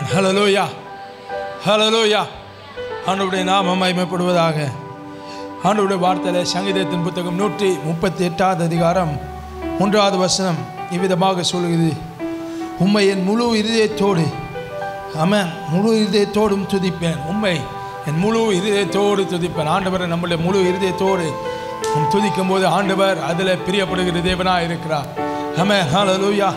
Hallelujah hallelujah ஆண்டவருடைய நாமம் மகிமைப்படுவதாக ஆண்டவருடைய வார்த்தையில சங்கீதத்தின் புத்தகம் நூற்றி முப்பத்தி எட்டாவது அதிகாரம் மூன்றாவது வசனம் இவ்விதமாக சொல்கிறது உம்மை என் முழு இருதயத்தோடு ஆமென் முழு இருதயத்தோடும் துதிப்பேன் உண்மை என் முழு இருதயத்தோடு துதிப்பேன் ஆண்டவரை நம்முடைய முழு இருதயத்தோடு நாம் துதிக்கும் போது ஆண்டவர் அதில் பிரியப்படுகிற தேவனாக இருக்கிறார் ஆமென் ஹalleluya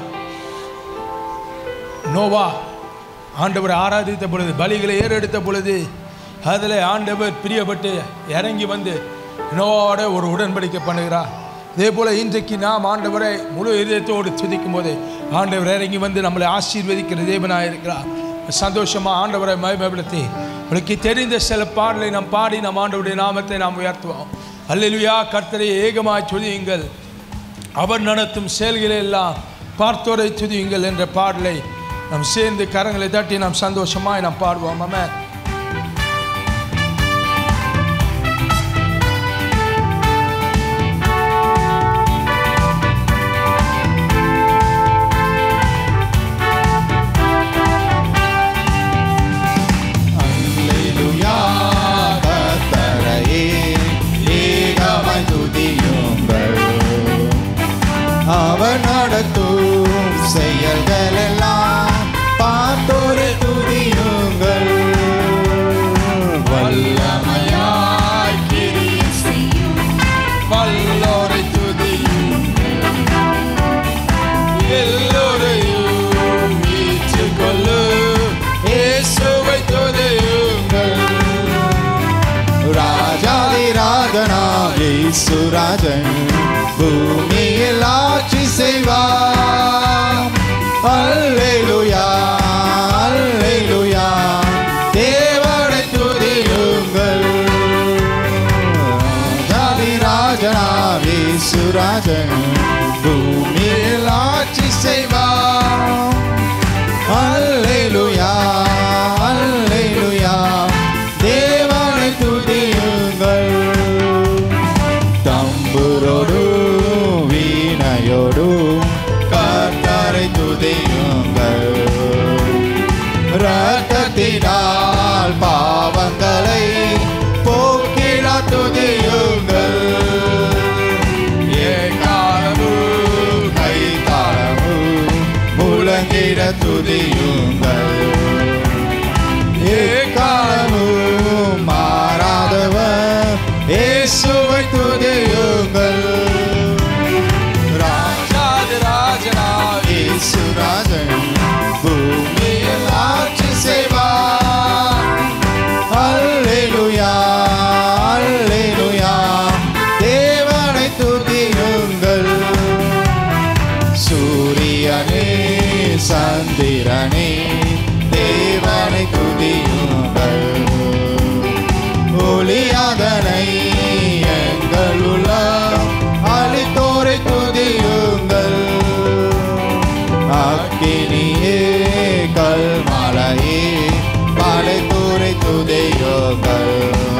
நோவா ஆண்டவர் ஆராதித்த பொழுது பலிகளை ஏறெடுத்த பொழுது அதில் ஆண்டவர் பிரியப்பட்டு இறங்கி வந்து நோவாவோட ஒரு உடன்படிக்கை பண்ணுகிறார் இதே போல் இன்றைக்கு நாம் ஆண்டவரை முழு இதயத்தோடு துதிக்கும் போது ஆண்டவர் இறங்கி வந்து நம்மளை ஆசீர்வதிக்கிற தேவனாக இருக்கிறார் சந்தோஷமாக ஆண்டவரை மகிமைப்படுத்தி உங்களுக்கு தெரிந்த சில பாடலை நாம் பாடி நம் ஆண்டவருடைய நாமத்தை நாம் உயர்த்துவோம் அல்லேலூயா கர்த்தரை ஏகமாய் துதியுங்கள் அவர் நடத்தும் செயல்களை எல்லாம் பார்த்தோரை துதியுங்கள் என்ற பாடலை நாம் சேர்ந்து கரங்களை தட்டி நாம் சந்தோஷமாய் நாம் பாடுவோம் ஆமென் அல்லேலூயா கர்த்தரையே ஏகமாய் துதியுங்கள் அவர் நடத்தும் செயல்களெல்லாம் பார்த்தோரை துதியுங்கள் வல்லமையாய் கிரியை வல்லோரை துதியும் எல்லோரையும் மீட்டுக்கொள்ளு இயேசுவை துதியுங்கள் ராஜாதி ராஜனாகி சுராஜன் பூமியில் ஆட்சி செய்வார் அல்லேலூயா அல்லேலூயா தேவனை துதியுங்கள் ராஜாதி ராஜனாகி சுராஜன் பூமியில் ஆட்சி செய்வார் அல்லேலூயா அல்லேலூயா தேவனை துதியுங்கள் தம்புரோடும் வீணையோடும் கர்த்தரை துதியுங்கள் ரத்தத்தினால் பாவங்களை போக்கிட துதியுங்கள் ஏகாலமும் கைத்தாளமும் முழங்கிட துதியுங்கள் ஏகாலமும் மாறாதவர் இயேசுவை துதியுங்கள் ராஜாதி ராஜனாய் இயேசுராஜன் பூமியில் ஆட்சி செய்வார் அல்லேலூயா அல்லேலூயா தேவனை துதியுங்கள் சூரியனே சந்திரனே தேவனை துதியுங்கள் ஒளியாதனை எங்கள் உள்ள அளித்தோரை துதியுங்கள் அக்கினியே கல்மலையே படைத்தோரை துதியுங்கள்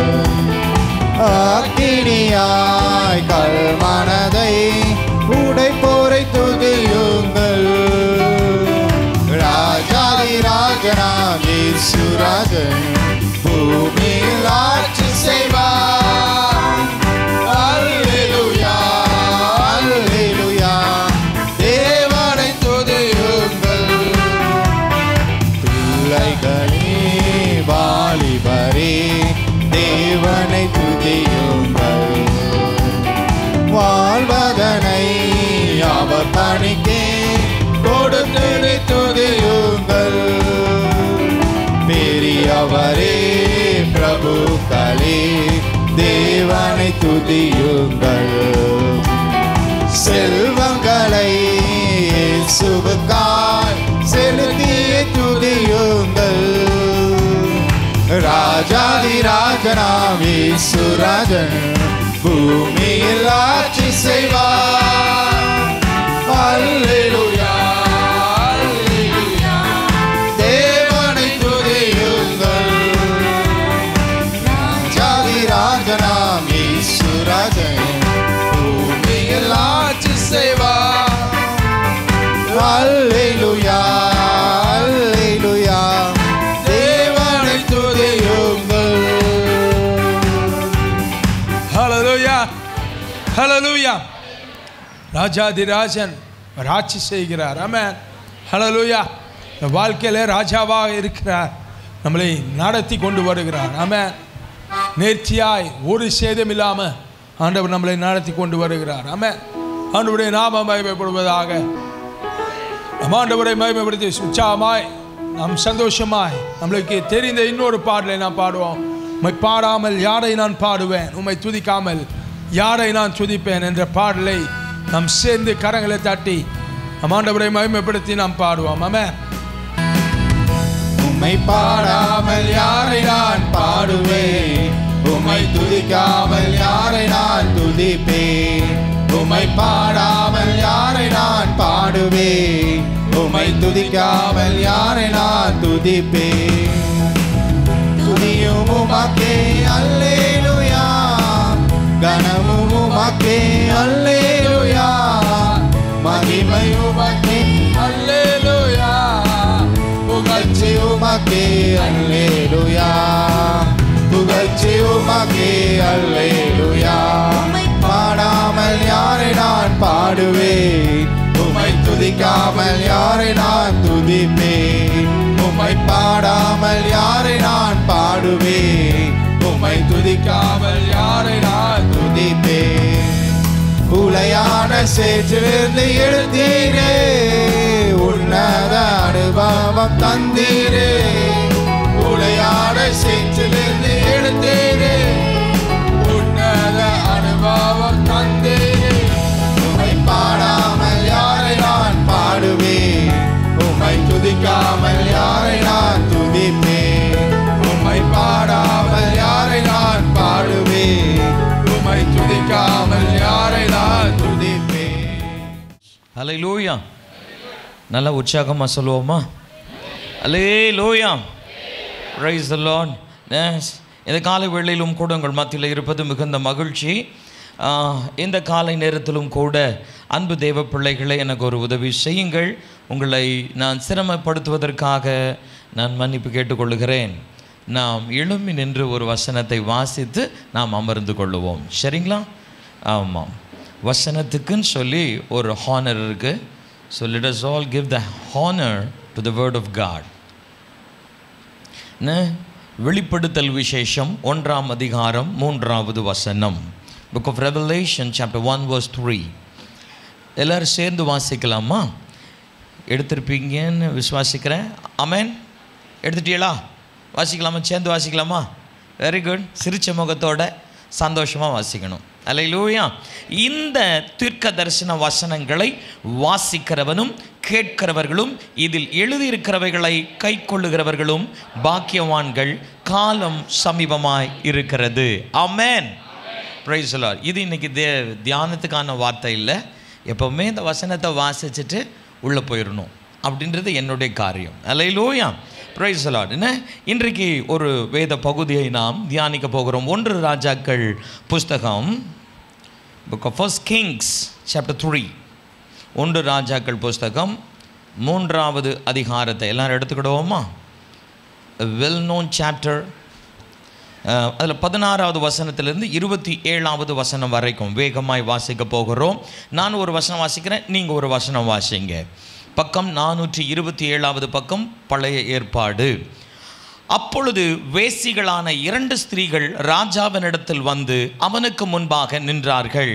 அக்கினியாய் கல்மனதை உடைப்போரை துதியுங்கள் ராஜாதி ராஜனாகி சுராஜன் பூமியில் ஆட்சி செய்வார் அல்லேலூயா அல்லேலூயா தேவனை துதியுங்கள் பிள்ளைகளே வாலிபரே தேவனை துதியுங்கள் வாழ்வதனை அவர் பணிக்கே கொடுத்து துதியுங்கள் பெரியவரே பிரபுக்களே தேவனை துதியுங்கள் செல்வங்களை இயேசுவுக்காய் செலுத்திய துதியுங்கள் ராஜாதி ராஜனாவி சுராஜன் பூமியில் ஆட்சி செய்வார் அல்லேலூயா அல்லேலூயா தேவனை துதியுங்கள் ராஜாதி ராஜனாவி சுராஜன் பூமியில் ஆட்சி செய்வார் அல்லேலூயா அல்லேலூயா ஹலலூயா ராஜாதிராஜன் ராட்சி செய்கிறார் ஆமென் ஹலலூயா வாழ்க்கையில் ராஜாவாக இருக்கிறார் நம்மளை நடத்தி கொண்டு வருகிறார் ஆமென் நேர்த்தியாய் ஒரு சேதம் இல்லாமல் ஆண்டவர் நம்மளை நடத்தி கொண்டு வருகிறார் ஆமென் ஆண்டவருடைய நாம மகிமைப்படுவதாக நம் ஆண்டவரை மகிமைப்படுத்தி உற்சாகமாய் நாம் சந்தோஷமாய் நம்மளுக்கு தெரிந்த இன்னொரு பாடலை நாம் பாடுவோம் உம்மை பாடாமல் யாரை நான் பாடுவேன் உம்மை துதிக்காமல் யாரை நான் துதிப்பேன் என்ற பாடலை நாம் சேர்ந்து கரங்களை தட்டி நம் ஆண்டவரை மகிமைப்படுத்தி நாம் பாடுவோம் ஆமென் உம்மை பாடாமல் யாரை நான் பாடுவேன் உம்மை துதிக்காமல் யாரை நான் துதிப்பேன் உம்மை பாடாமல் யாரை நான் பாடுவேன் உம்மை துதிக்காமல் யாரை நான் துதிப்பேன் துதியும் உமக்கே அல்லேலுயா கனமும் உமக்கே அல்லேலுயா மகிமை உமக்கே அல்லேலுயா புகழ்ச்சி உமக்கே அல்லேலுயா புகழ்ச்சி உமக்கே அல்லேலுயா பாடாமல் யாரை நான் பாடுவேன் உம்மை துதிக்காமல் யாரை நான் துதிப்பேன் உம்மை பாடாமல் யாரை நான் பாடுவேன் உம்மை துதிக்காமல் யாரை நான் துதிப்பேன் உலையான சேற்றிலிருந்து எழுத்தீரே உன்னத அனுபவம் தந்தீரே உலையான சேற்றிலிருந்து எழுத்தீரே உன்னத அனுபவம் தந்தீரே உம்மை பாடாமல் யாரை நான் பாடுவேன் உம்மை துதிக்காமல் யாரை நான் துதிப்பேன் உம்மை பாடாமல் யாரை நான் பாடுவேன் உம்மை துதிக்காமல் யாரை நான் துதிப்பேன் அலை லூயா நல்லா உற்சாகமாக சொல்லுவோமா அலே லூயா ரைஸ் த லார்ட் இந்த காலை வேளையிலும் கூட உங்கள் மத்தியில் இருப்பது மிகுந்த மகிழ்ச்சி ஆஹ், இந்த காலை நேரத்திலும் கூட அன்பு தேவ பிள்ளைகளை எனக்கு ஒரு உதவி செய்யுங்கள் உங்களை நான் சிரமப்படுத்துவதற்காக நான் மன்னிப்பு கேட்டுக்கொள்கிறேன் நாம் எழும்பி நின்று ஒரு வசனத்தை வாசித்து நாம் அமர்ந்து கொள்ளுவோம் சரிங்களா ஆமாம் வசனத்துக்குன்னு சொல்லி ஒரு ஹானர் இருக்கு so let us all give the honour to the word of God வெளிப்படுத்தல் விசேஷம் ஒன்றாம் அதிகாரம் மூன்றாவது வசனம் book of Revelation chapter one verse three எல்லாரும் சேர்ந்து வாசிக்கலாமா எடுத்திருப்பீங்கன்னு விசுவாசிக்கிறேன் அமேன் எடுத்துட்டீங்களா வாசிக்கலாமா சேர்ந்து வாசிக்கலாமா வெரி குட் சிரிச்ச முகத்தோட சந்தோஷமாக வாசிக்கணும் அல்லையிலூயா இந்த தீர்க்க தரிசன வசனங்களை வாசிக்கிறவனும் கேட்கிறவர்களும் இதில் எழுதியிருக்கிறவைகளை கை கொள்ளுகிறவர்களும் பாக்கியவான்கள் காலம் சமீபமாய் இருக்கிறது அமேன் பிரைஸ் இது இன்னைக்கு தே தியானத்துக்கான வார்த்தை இல்லை எப்போவுமே இந்த வசனத்தை வாசிச்சுட்டு உள்ளே போயிடணும் அப்படின்றது என்னுடைய காரியம் அல்லையிலூயா பிரைஸ் என்ன இன்றைக்கு ஒரு வேத பகுதியை நாம் தியானிக்க போகிறோம் ஒன்று ராஜாக்கள் புஸ்தகம் book of first Kings chapter three ஒன்று ராஜாக்கள் புஸ்தகம் மூன்றாவது அதிகாரத்தை எல்லாரும் எடுத்துக்கிடுவோமா வெல் நோன் சாப்டர் அதில் பதினாறாவது வசனத்திலிருந்து இருபத்தி ஏழாவது வசனம் வரைக்கும் வேகமாய் வாசிக்க போகிறோம் நான் ஒரு வசனம் வாசிக்கிறேன் நீங்கள் ஒரு வசனம் வாசிங்க பக்கம் நானூற்றி இருபத்தி ஏழாவது பக்கம் பழைய ஏற்பாடு அப்பொழுது வேசிகளான இரண்டு ஸ்திரீகள் ராஜாவினிடத்தில் வந்து அவனுக்கு முன்பாக நின்றார்கள்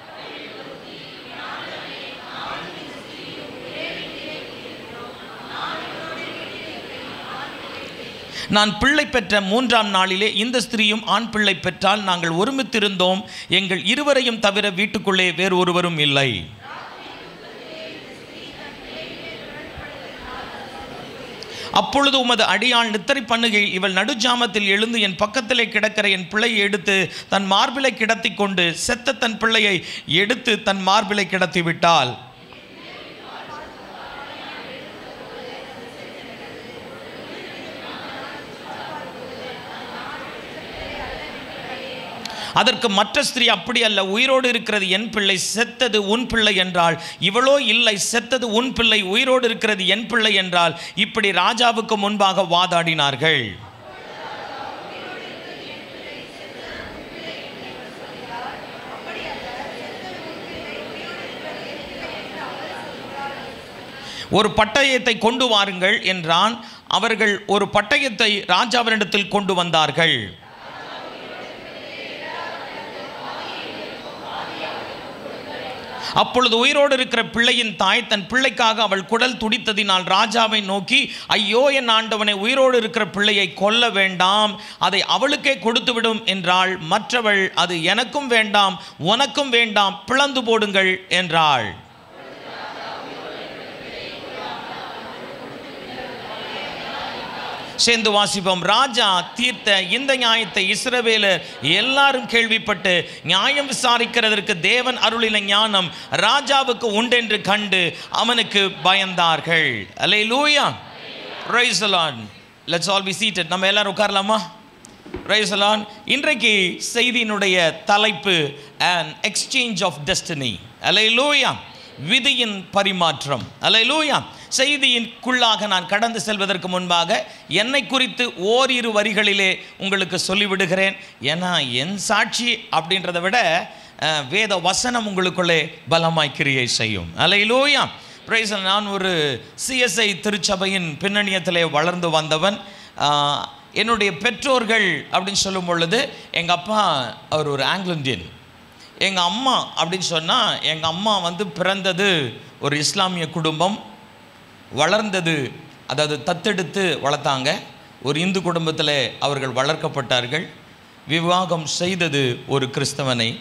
நான் பிள்ளை பெற்ற மூன்றாம் நாளிலே இந்த ஸ்திரீயும் ஆண் பிள்ளை பெற்றால் நாங்கள் ஒருமித்திருந்தோம் எங்கள் இருவரையும் தவிர வீட்டுக்குள்ளே வேறு ஒருவரும் இல்லை அப்பொழுது உமது அடியாள் நித்திரை பண்ணுகையில் இவள் நடுஜாமத்தில் எழுந்து என் பக்கத்திலே கிடக்கிற என் பிள்ளையை எடுத்து தன் மார்பிலை கிடத்தி கொண்டு செத்த தன் பிள்ளையை எடுத்து தன் மார்பிலை கிடத்தி விட்டாள் அதற்கு மற்ற ஸ்திரீ அப்படி அல்ல உயிரோடு இருக்கிறது என் பிள்ளை செத்தது உன் பிள்ளை என்றால் இவளோ இல்லை செத்தது உன் பிள்ளை உயிரோடு இருக்கிறது என் பிள்ளை என்றால் இப்படி ராஜாவுக்கு முன்பாக வாதாடினார்கள் ஒரு பட்டயத்தை கொண்டு வாருங்கள் என்றான் அவர்கள் ஒரு பட்டயத்தை ராஜாவினிடத்தில் கொண்டு வந்தார்கள் அப்பொழுது உயிரோடு இருக்கிற பிள்ளையின் தாய் தன் பிள்ளைக்காக அவள் குடல் துடித்ததினால் ராஜாவை நோக்கி ஐயோ என் ஆண்டவனை உயிரோடு இருக்கிற பிள்ளையை கொல்ல வேண்டாம் அதை அவளுக்கே கொடுத்து விடும் என்றாள் மற்றவள் அது எனக்கும் வேண்டாம் உனக்கும் வேண்டாம் பிளந்து போடுங்கள் என்றாள் சேர்ந்து வாசிப்போம் ராஜா தீர்த்த இந்த நியாயத்தை இஸ்ரவேலர் எல்லாரும் கேள்விப்பட்டு நியாயம் விசாரிக்கிறதற்கு தேவன் அருளின ஞானம் ராஜாவுக்கு உண்டென்று கண்டு அவனுக்கு பயந்தார்கள் அல்லே லூயா rise let's all be seated நம்ம எல்லாரும் உட்காரலாமா ரைஸ் இன்றைக்கு செய்தியினுடைய தலைப்பு அண்ட் எக்ஸ்சேஞ்ச் ஆஃப் டெஸ்டினி அலை லூயா விதியின் பரிமாற்றம் அலை லூயா செய்தியின்குள்ளாக நான் கடந்து செல்வதற்கு முன்பாக என்னை குறித்து ஓரிரு வரிகளிலே உங்களுக்கு சொல்லிவிடுகிறேன் ஏன்னா என் சாட்சி அப்படின்றத விட அஹ், வேத வசனம் உங்களுக்குள்ளே பலமாய் கிரியை செய்யும் அலையிலோயா பிரைஸ் நான் ஒரு சிஎஸ்ஐ திருச்சபையின் பின்னணியத்திலே வளர்ந்து வந்தவன் அஹ், என்னுடைய பெற்றோர்கள் அப்படின்னு சொல்லும் பொழுது எங்கள் அப்பா அவர் ஒரு ஆங்கிலோ இந்தியன் எங்கள் அம்மா அப்படின்னு சொன்னால் எங்கள் அம்மா வந்து பிறந்தது ஒரு இஸ்லாமிய குடும்பம் வளர்ந்தது அதாவது தத்தெடுத்து வளர்த்தாங்க ஒரு இந்து குடும்பத்தில் அவர்கள் வளர்க்கப்பட்டார்கள் விவாகம் செய்தது ஒரு கிறிஸ்தவனை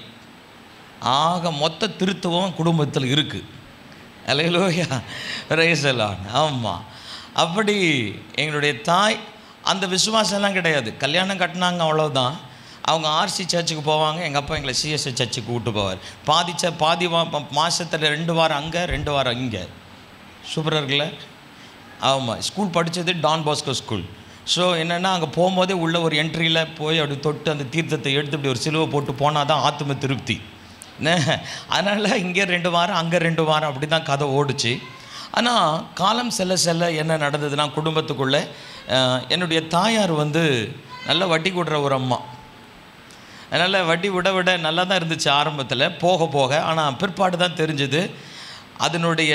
ஆக மொத்த திருத்துவம் குடும்பத்தில் இருக்குது அலையலோயா ரைசலான் ஆமாம் அப்படி எங்களுடைய தாய் அந்த விசுவாசம்லாம் கிடையாது கல்யாணம் கட்டினாங்க அவ்வளோதான் அவங்க ஆர்சி சர்ச்சுக்கு போவாங்க எங்கள் அப்பா எங்களை சிஎஸ்ஐ சர்ச்சுக்கு கூப்பிட்டு போவார் பாதி ச பாதி வா மாதத்தில் ரெண்டு வாரம் அங்கே ரெண்டு வாரம் இங்கே சூப்பராக இருக்குல்ல ஆமாம் ஸ்கூல் படித்தது டான் பாஸ்கோ ஸ்கூல் ஸோ என்னென்னா அங்கே போகும்போதே உள்ள ஒரு என்ட்ரியில் போய் அப்படி தொட்டு அந்த தீர்த்தத்தை எடுத்து இப்படி ஒரு சிலுவை போட்டு போனால் தான் ஆத்ம திருப்தி என்ன அதனால் இங்கே ரெண்டு வாரம் அங்கே ரெண்டு வாரம் அப்படி தான் கதை ஓடுச்சு ஆனால் காலம் செல்ல செல்ல என்ன நடந்ததுன்னா குடும்பத்துக்குள்ளே அஹ், என்னுடைய தாயார் வந்து நல்ல வட்டி கூடுற ஒரு அம்மா அதனால் வட்டி விட விட நல்லா தான் இருந்துச்சு ஆரம்பத்தில் போக போக ஆனால் பிற்பாடு தான் தெரிஞ்சுது அதனுடைய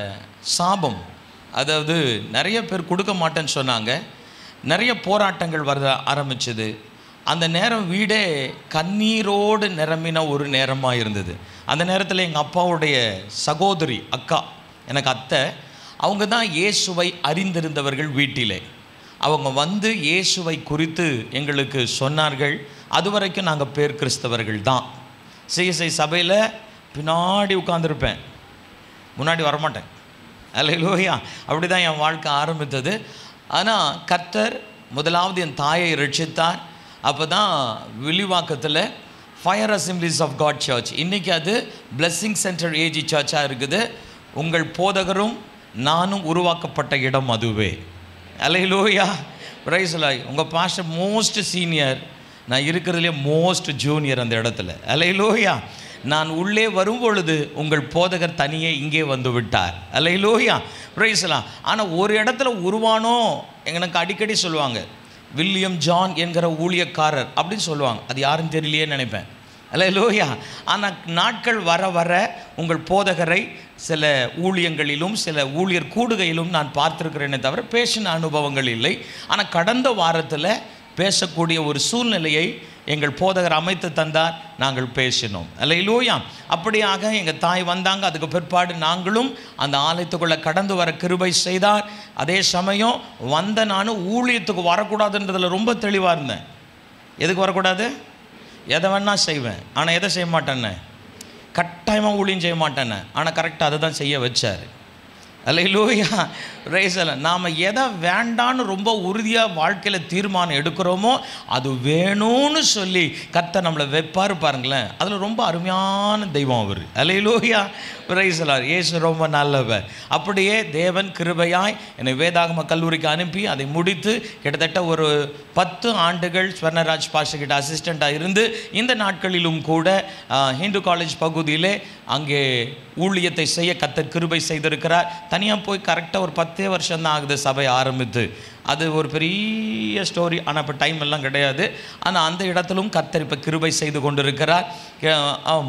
சாபம் அதாவது நிறைய பேர் கொடுக்க மாட்டேன்னு சொன்னாங்க நிறைய போராட்டங்கள் வர ஆரம்பிச்சது அந்த நேரம் வீடே கண்ணீரோடு நிரம்பின ஒரு நேரமாக இருந்தது அந்த நேரத்தில் எங்கள் அப்பாவுடைய சகோதரி அக்கா எனக்கு அத்தை அவங்க தான் இயேசுவை அறிந்திருந்தவர்கள் வீட்டிலே அவங்க வந்து இயேசுவை குறித்து எங்களுக்கு சொன்னார்கள் அது வரைக்கும் நாங்கள் பேர் கிறிஸ்தவர்கள் தான் சிஎஸ்ஐ சபையில் பின்னாடி உட்காந்துருப்பேன் முன்னாடி வரமாட்டேன் அல்லையிலோயா அப்படி தான் என் வாழ்க்கை ஆரம்பித்தது ஆனால் கர்த்தர் முதலாவது என் தாயை ரட்சித்தார் அப்போ தான் விழிவாக்கத்தில் fire assemblies of God church இன்றைக்கி அது பிளெஸ்ஸிங் சென்டர் ஏஜி சர்ச்சாக இருக்குது உங்கள் போதகரும் நானும் உருவாக்கப்பட்ட இடம் அதுவே அலையிலோயா பிரைஸ்லாய் உங்கள் பாஸ்டர் மோஸ்ட் சீனியர் நான் இருக்கிறதுலே மோஸ்ட் ஜூனியர் அந்த இடத்துல அலையிலோயா நான் உள்ளே வரும் பொழுது உங்கள் போதகர் தனியே இங்கே வந்து விட்டார் அலையிலோயா பிரைஸ்லாம் ஆனால் ஒரு இடத்துல உருவானோ எனக்கு அடிக்கடி சொல்லுவாங்க வில்லியம் ஜான் என்கிற ஊழியக்காரர் அப்படின்னு சொல்லுவாங்க அது யாருன்னு தெரியலையே நினைப்பேன் அல்ல லோயா ஆனால் நாட்கள் வர வர உங்கள் போதகரை சில ஊழியங்களிலும் சில ஊழியர் கூடுகையிலும் நான் பார்த்துருக்கிறேனே தவிர பேசின அனுபவங்கள் இல்லை ஆனால் கடந்த வாரத்தில் பேசக்கூடிய ஒரு சூழ்நிலையை எங்கள் போதகர் அமைத்து தந்தார் நாங்கள் பேசினோம் அல்லையிலோயா அப்படியாக எங்கள் தாய் வந்தாங்க அதுக்கு பிற்பாடு நாங்களும் அந்த ஆலயத்துக்குள்ளே கடந்து வர கிருபை செய்தார் அதே சமயம் வந்த நானும் ஊழியத்துக்கு வரக்கூடாதுன்றதில் ரொம்ப தெளிவாக இருந்தேன் எதுக்கு வரக்கூடாது எதை வேணால் செய்வேன் ஆனால் எதை செய்ய மாட்டேன்னு கட்டாயமாக ஊழியம் செய்ய மாட்டேன்னு ஆனால் கரெக்டாக அதை தான் செய்ய வச்சார் அல்லையிலூயா ரேசல நாம் எதை வேண்டான்னு ரொம்ப உறுதியாக வாழ்க்கையில் தீர்மானம் எடுக்கிறோமோ அது வேணும்னு சொல்லி கர்த்தர் நம்மளை வைப்பார் பாருங்களேன் அதில் ரொம்ப அருமையான தெய்வம் அவர் அல்லையிலூயா ரைசலார் ஏசு ரொம்ப நல்லவர் அப்படியே தேவன் கிருபையாய் என்னை வேதாகம கல்லூரிக்கு அனுப்பி அதை முடித்து கிட்டத்தட்ட ஒரு பத்து ஆண்டுகள் ஸ்வர்ணராஜ் பாஷகிட்ட அசிஸ்டண்ட்டாக இருந்து இந்த நாட்களிலும் கூட ஆஹ், ஹிந்து காலேஜ் பகுதியிலே அங்கே ஊழியத்தை செய்ய கத்தர் கிருபை செய்திருக்கிறார் தனியாக போய் கரெக்டாக ஒரு பத்தே வருஷம் தான் ஆகுது சபை ஆரம்பித்து அது ஒரு பெரிய ஸ்டோரி ஆனால் இப்போ டைம் எல்லாம் கிடையாது ஆனால் அந்த இடத்திலும் கத்தர் இப்போ கிருபை செய்து கொண்டிருக்கிறார் ஆமாம்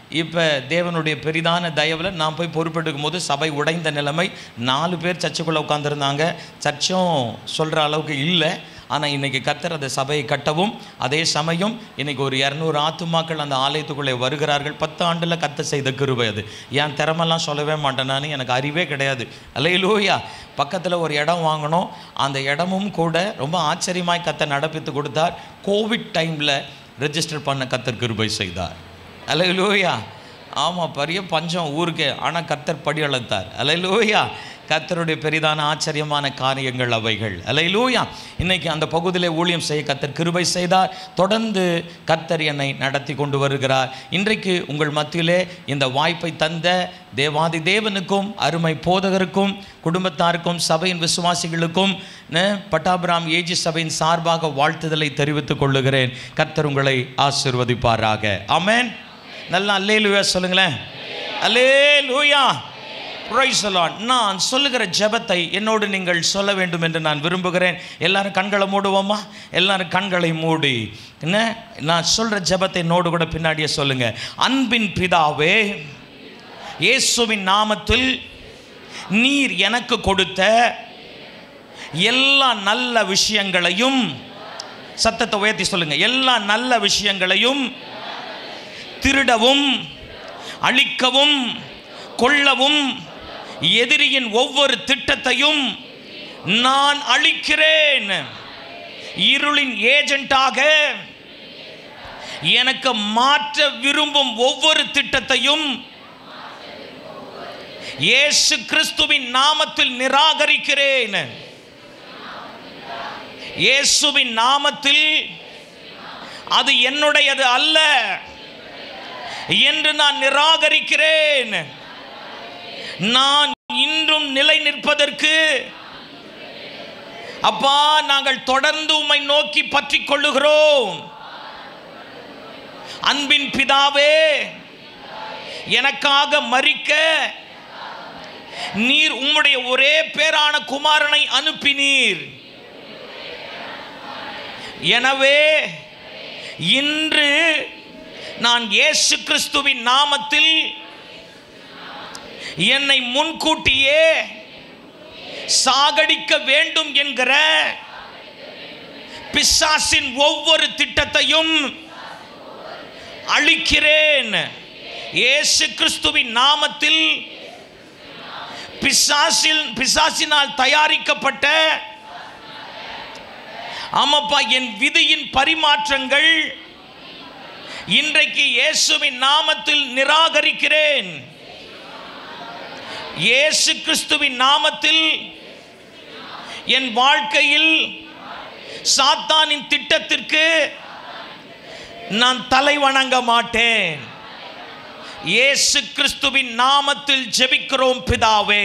இப்போ தேவனுடைய பெரிதான தயவில் நான் போய் பொறுப்பெடுக்கும் போது சபை உடைந்த நிலைமை நாலு பேர் சர்ச்சுக்குள்ளே உட்காந்துருந்தாங்க சர்ச்சும் சொல்கிற அளவுக்கு இல்லை ஆனால் இன்றைக்கி கத்தர் அந்த சபையை கட்டவும் அதே சமயம் இன்றைக்கி ஒரு இரநூறு ஆத்துமாக்கள் அந்த ஆலயத்துக்குள்ளே வருகிறார்கள் பத்து ஆண்டில் கத்த செய்த கிருபை அது என் திறமெல்லாம் சொல்லவே மாட்டேன் நான் எனக்கு அறிவே கிடையாது அல்லையிலூயா பக்கத்தில் ஒரு இடம் வாங்கினோம் அந்த இடமும் கூட ரொம்ப ஆச்சரியமாய் கத்த நடப்பித்து கொடுத்தார் கோவிட் டைமில் ரெஜிஸ்டர் பண்ண கத்தர் கிருபை செய்தார் அல்லையிலூயா ஆமாம் பெரிய பஞ்சம் ஊருக்கே ஆனால் கத்தர் படி அளத்தார் அல்லையிலூயா கத்தருடைய பெரிதான ஆச்சரியமான காரியங்கள் அவைகள் அல்லையிலூயா இன்னைக்கு அந்த பகுதியிலே ஊழியம் செய்ய கத்தர் கிருபை செய்தார் தொடர்ந்து கத்தர் என்னை நடத்தி கொண்டு வருகிறார் இன்றைக்கு உங்கள் மத்தியிலே இந்த வாய்ப்பை தந்த தேவாதி தேவனுக்கும் அருமை போதகருக்கும் குடும்பத்தாருக்கும் சபையின் விசுவாசிகளுக்கும் ந, பட்டாபிராம் ஏஜி சபையின் சார்பாக வாழ்த்துதலை தெரிவித்துக் கொள்ளுகிறேன் கர்த்தர் உங்களை ஆசிர்வதிப்பாராக ஆமென் நல்லா அல்லே லூயா சொல்லுங்களேன் அல்லே லூயா நான் சொல்லுகிற ஜெபத்தை என்னோடு நீங்கள் சொல்ல வேண்டும் என்று நான் விரும்புகிறேன் எல்லாரும் கண்களை மூடுவோமா எல்லாரும் கண்களை மூடி என்ன நான் சொல்கிற ஜெபத்தை என்னோடு கூட பின்னாடியே சொல்லுங்க அன்பின் பிதாவே இயேசுவின் நாமத்தில் நீர் எனக்கு கொடுத்த எல்லா நல்ல விஷயங்களையும் சத்தத்தை உயர்த்தி சொல்லுங்க எல்லா நல்ல விஷயங்களையும் திருடவும் அழிக்கவும் கொள்ளவும் எதிரியின் ஒவ்வொரு திட்டத்தையும் நான் அழிக்கிறேன் இருளின் ஏஜென்ட்டாக எனக்கு மாற்ற விரும்பும் ஒவ்வொரு திட்டத்தையும் இயேசு கிறிஸ்துவின் நாமத்தில் நிராகரிக்கிறேன் இயேசுவின் நாமத்தில் அது என்னுடையது அல்ல என்று நான் நிராகரிக்கிறேன் நான் இன்றும் நிலை நிற்பதற்கு அப்பா நாங்கள் தொடர்ந்து உம்மை நோக்கி பற்றிக் கொள்ளுகிறோம் அன்பின் பிதாவே எனக்காக மறிக்க நீர் உம்முடைய ஒரே பேரான குமாரனை அனுப்பினீர் எனவே இன்று நான் இயேசு கிறிஸ்துவின் நாமத்தில் என்னை முன்கூட்டியே சாகடிக்க வேண்டும் என்கிற பிசாசின் ஒவ்வொரு திட்டத்தையும் அழிக்கிறேன் இயேசு கிறிஸ்துவின் நாமத்தில் பிசாசில் பிசாசினால் தயாரிக்கப்பட்ட ஆமாப்பா என் விதியின் பரிமாற்றங்கள் இன்றைக்கு இயேசுவின் நாமத்தில் நிராகரிக்கிறேன் இயேசு கிறிஸ்துவின் நாமத்தில் என் வாழ்க்கையில் சாத்தானின் திட்டத்திற்கு நான் தலை வணங்க மாட்டேன் இயேசு கிறிஸ்துவின் நாமத்தில் ஜெபிக்கிறோம் பிதாவே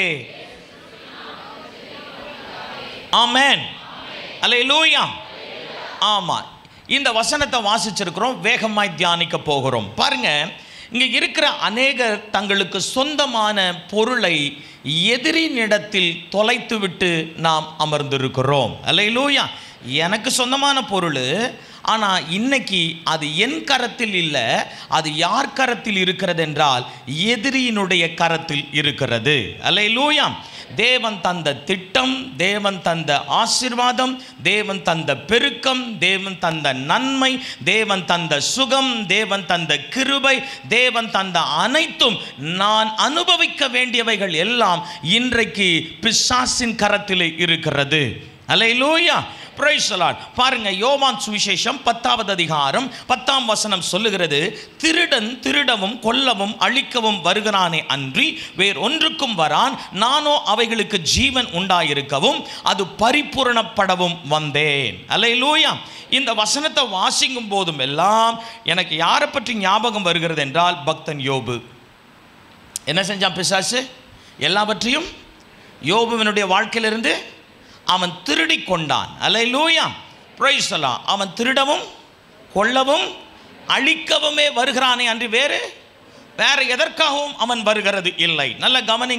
ஆமென் அல்லேலூயா ஆமா இந்த வசனத்தை வாசிச்சிருக்கிறோம் வேகமாய் தியானிக்க போகிறோம் பாருங்க இங்க இருக்கிற அநேகர் தங்களுக்கு சொந்தமான பொருளை எதிரினிடத்தில் தொலைத்துவிட்டு நாம் அமர்ந்திருக்கிறோம் அல்லேலூயா எனக்கு சொந்தமான பொருள் ஆனால் இன்னைக்கு அது என் கரத்தில் இல்லை அது யார் கரத்தில் இருக்கிறது என்றால் எதிரியினுடைய கரத்தில் இருக்கிறது அல்லேலூயா தேவன் தந்த திட்டம் தேவன் தந்த ஆசிர்வாதம் தேவன் தந்த பெருக்கம் தேவன் தந்த நன்மை தேவன் தந்த சுகம் தேவன் தந்த கிருபை தேவன் தந்த அனைத்தும் நான் அனுபவிக்க வேண்டியவைகள் எல்லாம் இன்றைக்கு பிசாசின் கரத்தில் இருக்கிறது அல்லேலூயா Praise the Lord. பாருங்க யோவான் சுவிசேஷம் பத்தாவது அதிகாரம் பத்தாம் வசனம் சொல்லுகிறது திருடன் திருடவும் கொல்லவும் அழிக்கவும் வருகிறானே அன்றி வேறு ஒன்றுக்கும் வரான் நானோ அவைகளுக்கு ஜீவன் உண்டாயிருக்கவும் அது பரிபூரணப்படவும் வந்தேன் அல்லேலூயா இந்த வசனத்தை வாசிக்கும் போதும் எல்லாம் எனக்கு யாரை பற்றி ஞாபகம் வருகிறது என்றால் பக்தன் யோபு என்ன செஞ்சான் பிசாசு எல்லாவற்றையும் யோபுவினுடைய வாழ்க்கையிலிருந்து அவன் திருடி கொண்டான் அலை லூயா சொல்லலாம் அவன் திருடவும் கொல்லவும் அழிக்கவுமே வருகிறானே அன்றி வேறு வேற எதற்காகவும் அவன் வருகிறது இல்லை நல்ல கவனிங்க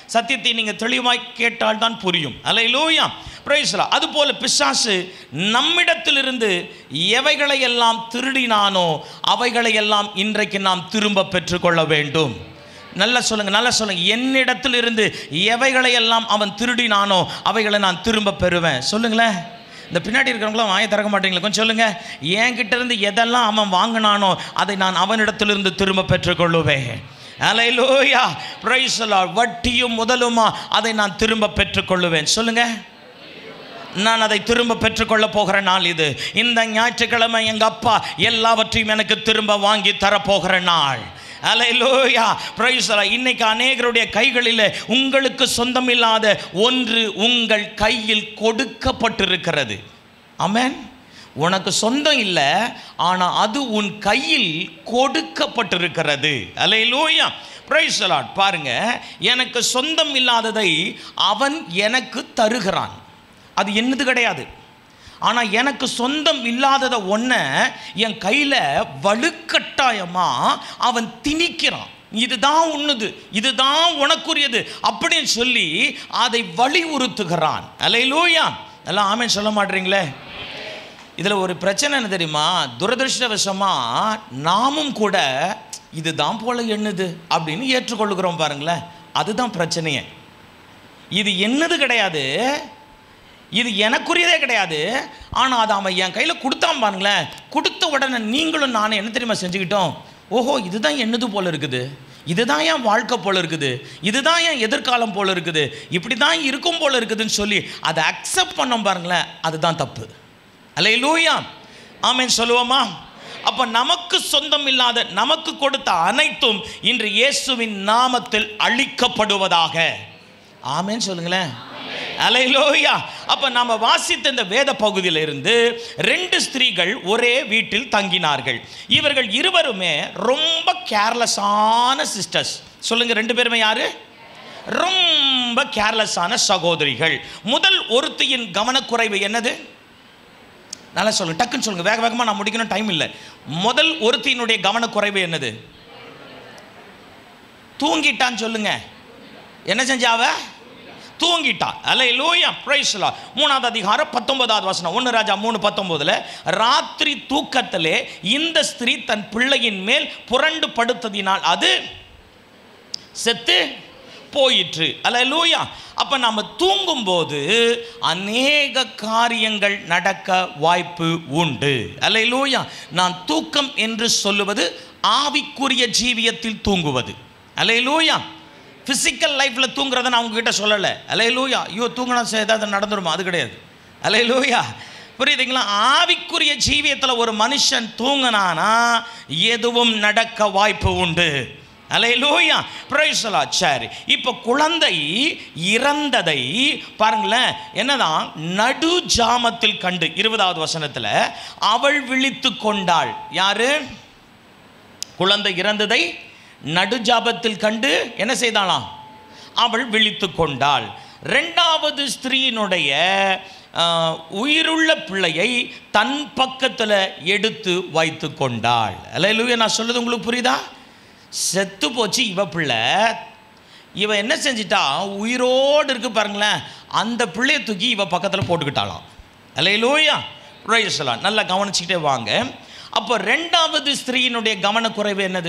சத்தியத்தை நீங்கள் தெளிவாய் கேட்டால் தான் புரியும் அல்ல லூயா பிரைஸ்லா அதுபோல பிசாசு நம்மிடத்திலிருந்து எவைகளை எல்லாம் திருடினானோ அவைகளை எல்லாம் இன்றைக்கு நாம் திரும்ப பெற்றுக்கொள்ள வேண்டும் நல்லா சொல்லுங்க நல்லா சொல்லுங்க என்னிடத்திலிருந்து எவைகளை எல்லாம் அவன் திருடினானோ அவைகளை நான் திரும்ப பெறுவேன் சொல்லுங்களேன் இந்த பின்னாடி இருக்கிறவங்களாம் வாயை திறக்க மாட்டீங்களா கொஞ்சம் சொல்லுங்க என்கிட்ட இருந்து எதெல்லாம் அவன் வாங்கினானோ அதை நான் அவனிடத்திலிருந்து திரும்ப பெற்றுக்கொள்ளுவேன் அலையிலோயா பிரைசலா வட்டியும் முதலுமா அதை நான் திரும்ப பெற்றுக்கொள்ளுவேன் சொல்லுங்க நான் அதை திரும்ப பெற்றுக்கொள்ள போகிற நாள் இது இந்த ஞாயிற்றுக்கிழமை எங்கள் அப்பா எல்லாவற்றையும் எனக்கு திரும்ப வாங்கி தரப்போகிற நாள் அலையிலோயா பிரைசலா இன்னைக்கு அநேகருடைய கைகளில் உங்களுக்கு சொந்தமில்லாத ஒன்று உங்கள் கையில் கொடுக்கப்பட்டிருக்கிறது ஆமென் உனக்கு சொந்தம் இல்லை ஆனால் அது உன் கையில் கொடுக்கப்பட்டிருக்கிறது அலையிலோயா பிரைசலாட் பாருங்க எனக்கு சொந்தம் இல்லாததை அவன் எனக்கு தருகிறான் அது என்னது கிடையாது ஆனால் எனக்கு சொந்தம் இல்லாததை ஒன்றை என் கையில் வலுக்கட்டாயமாக அவன் திணிக்கிறான் இதுதான் உன்னுது இதுதான் உனக்குரியது அப்படின்னு சொல்லி அதை வலியுறுத்துகிறான் அலையிலூயா எல்லாம் ஆமேன் சொல்ல மாட்டீங்களே இதில் ஒரு பிரச்சனை என்ன தெரியுமா துரதிருஷ்டவசமாக நாமும் கூட இதுதான் போல எண்ணுது அப்படின்னு ஏற்றுக்கொள்ளுகிறோம் பாருங்களேன் அதுதான் பிரச்சனையே இது என்னது கிடையாது இது எனக்குரியதே கிடையாது ஆனால் அதை அவன் என் கையில் கொடுத்தான் பாருங்களேன் கொடுத்த உடனே நீங்களும் நானும் என்ன தெரியுமா செஞ்சுக்கிட்டோம் ஓஹோ இதுதான் என்னது போல இருக்குது இதுதான் என் வாழ்க்கை போல இருக்குது இதுதான் என் எதிர்காலம் போல இருக்குது இப்படி தான் இருக்கும் போல இருக்குதுன்னு சொல்லி அதை அக்செப்ட் பண்ணோம் பாருங்களேன் அதுதான் தப்பு அல்ல லூயா ஆமேன் சொல்லுவோமா அப்ப நமக்கு சொந்தம் இல்லாத நமக்கு கொடுத்த அனைத்தும் இன்று இயேசுவின் நாமத்தில் அழிக்கப்படுவதாக ஆமேன் சொல்லுங்களேன் அலையிலோயா அப்ப நாம வாசித்த இந்த வேத பகுதியில இருந்து ரெண்டு ஸ்திரீகள் ஒரே வீட்டில் தங்கினார்கள் இவர்கள் இருவருமே ரொம்ப கேர்லெஸ்ஸான சிஸ்டர்ஸ் சொல்லுங்க ரெண்டு பேருமே யாரு ரொம்ப கேர்லெஸ்ஸான சகோதரிகள் முதல் ஒருத்தியின் கவனக்குறைவு என்னது நல்லா சொல்லுங்க டக்குன்னு சொல்லுங்க வேக வேகமாக நான் முடிக்கணும் டைம் இல்லை முதல் ஒருத்தியினுடைய கவனக்குறைவு என்னது தூங்கிட்டான்னு சொல்லுங்க என்ன செஞ்சாவ தூங்கிட்டா அல்ல லூயா பிரைஸ்லா மூணாவது அதிகாரம் பத்தொன்பதாவது வசனம் ஒன்று ராஜா மூணு பத்தொன்பதுல ராத்திரி தூக்கத்திலே இந்த ஸ்திரீ தன் பிள்ளையின் மேல் புரண்டு படுத்ததினால் அது செத்து போயிற்று அல்ல லூயா அப்போ நம்ம தூங்கும்போது அநேக காரியங்கள் நடக்க வாய்ப்பு உண்டு அல்ல லூயா நான் தூக்கம் என்று சொல்லுவது ஆவிக்குரிய ஜீவியத்தில் தூங்குவது அல்ல லூயா ஃபிசிக்கல் லைஃப்பில் தூங்குறத நான் உங்ககிட்ட சொல்லலை அல்ல லூயா ஐயோ தூங்கினா ஏதாவது நடந்துருமா அது கிடையாது அல்ல லூயா புரியுதுங்களா ஆவிக்குரிய ஜீவியத்தில் ஒரு மனுஷன் தூங்கினானா எதுவும் நடக்க வாய்ப்பு உண்டு அலையிலூயா பிரைசலா சரி இப்போ குழந்தை இறந்ததை பாருங்களேன் என்னதான் நடு ஜாமத்தில் கண்டு இருபதாவது வசனத்தில் அவள் விழித்து கொண்டாள் யாரு குழந்தை இறந்ததை நடுஜாபத்தில் கண்டு என்ன செய்தாளாம் அவள் விழித்து கொண்டாள் ரெண்டாவது ஸ்திரீயினுடைய ஆஹ், உயிருள்ள பிள்ளையை தன் பக்கத்தில் எடுத்து வைத்து கொண்டாள் அல்ல நான் சொல்லுது உங்களுக்கு புரியுதா செத்து போச்சு இவ பிள்ளை இவ என்ன செஞ்சிட்டா உயிரோடு இருக்கு பாருங்களேன் அந்த பிள்ளையை தூக்கி இவ பக்கத்தில் போட்டுக்கிட்டாளாம் அல்லையிலூயா ரைசலாம் நல்லா கவனிச்சுக்கிட்டே வாங்க அப்போ ரெண்டாவது ஸ்திரீயினுடைய கவனக்குறைவு என்னது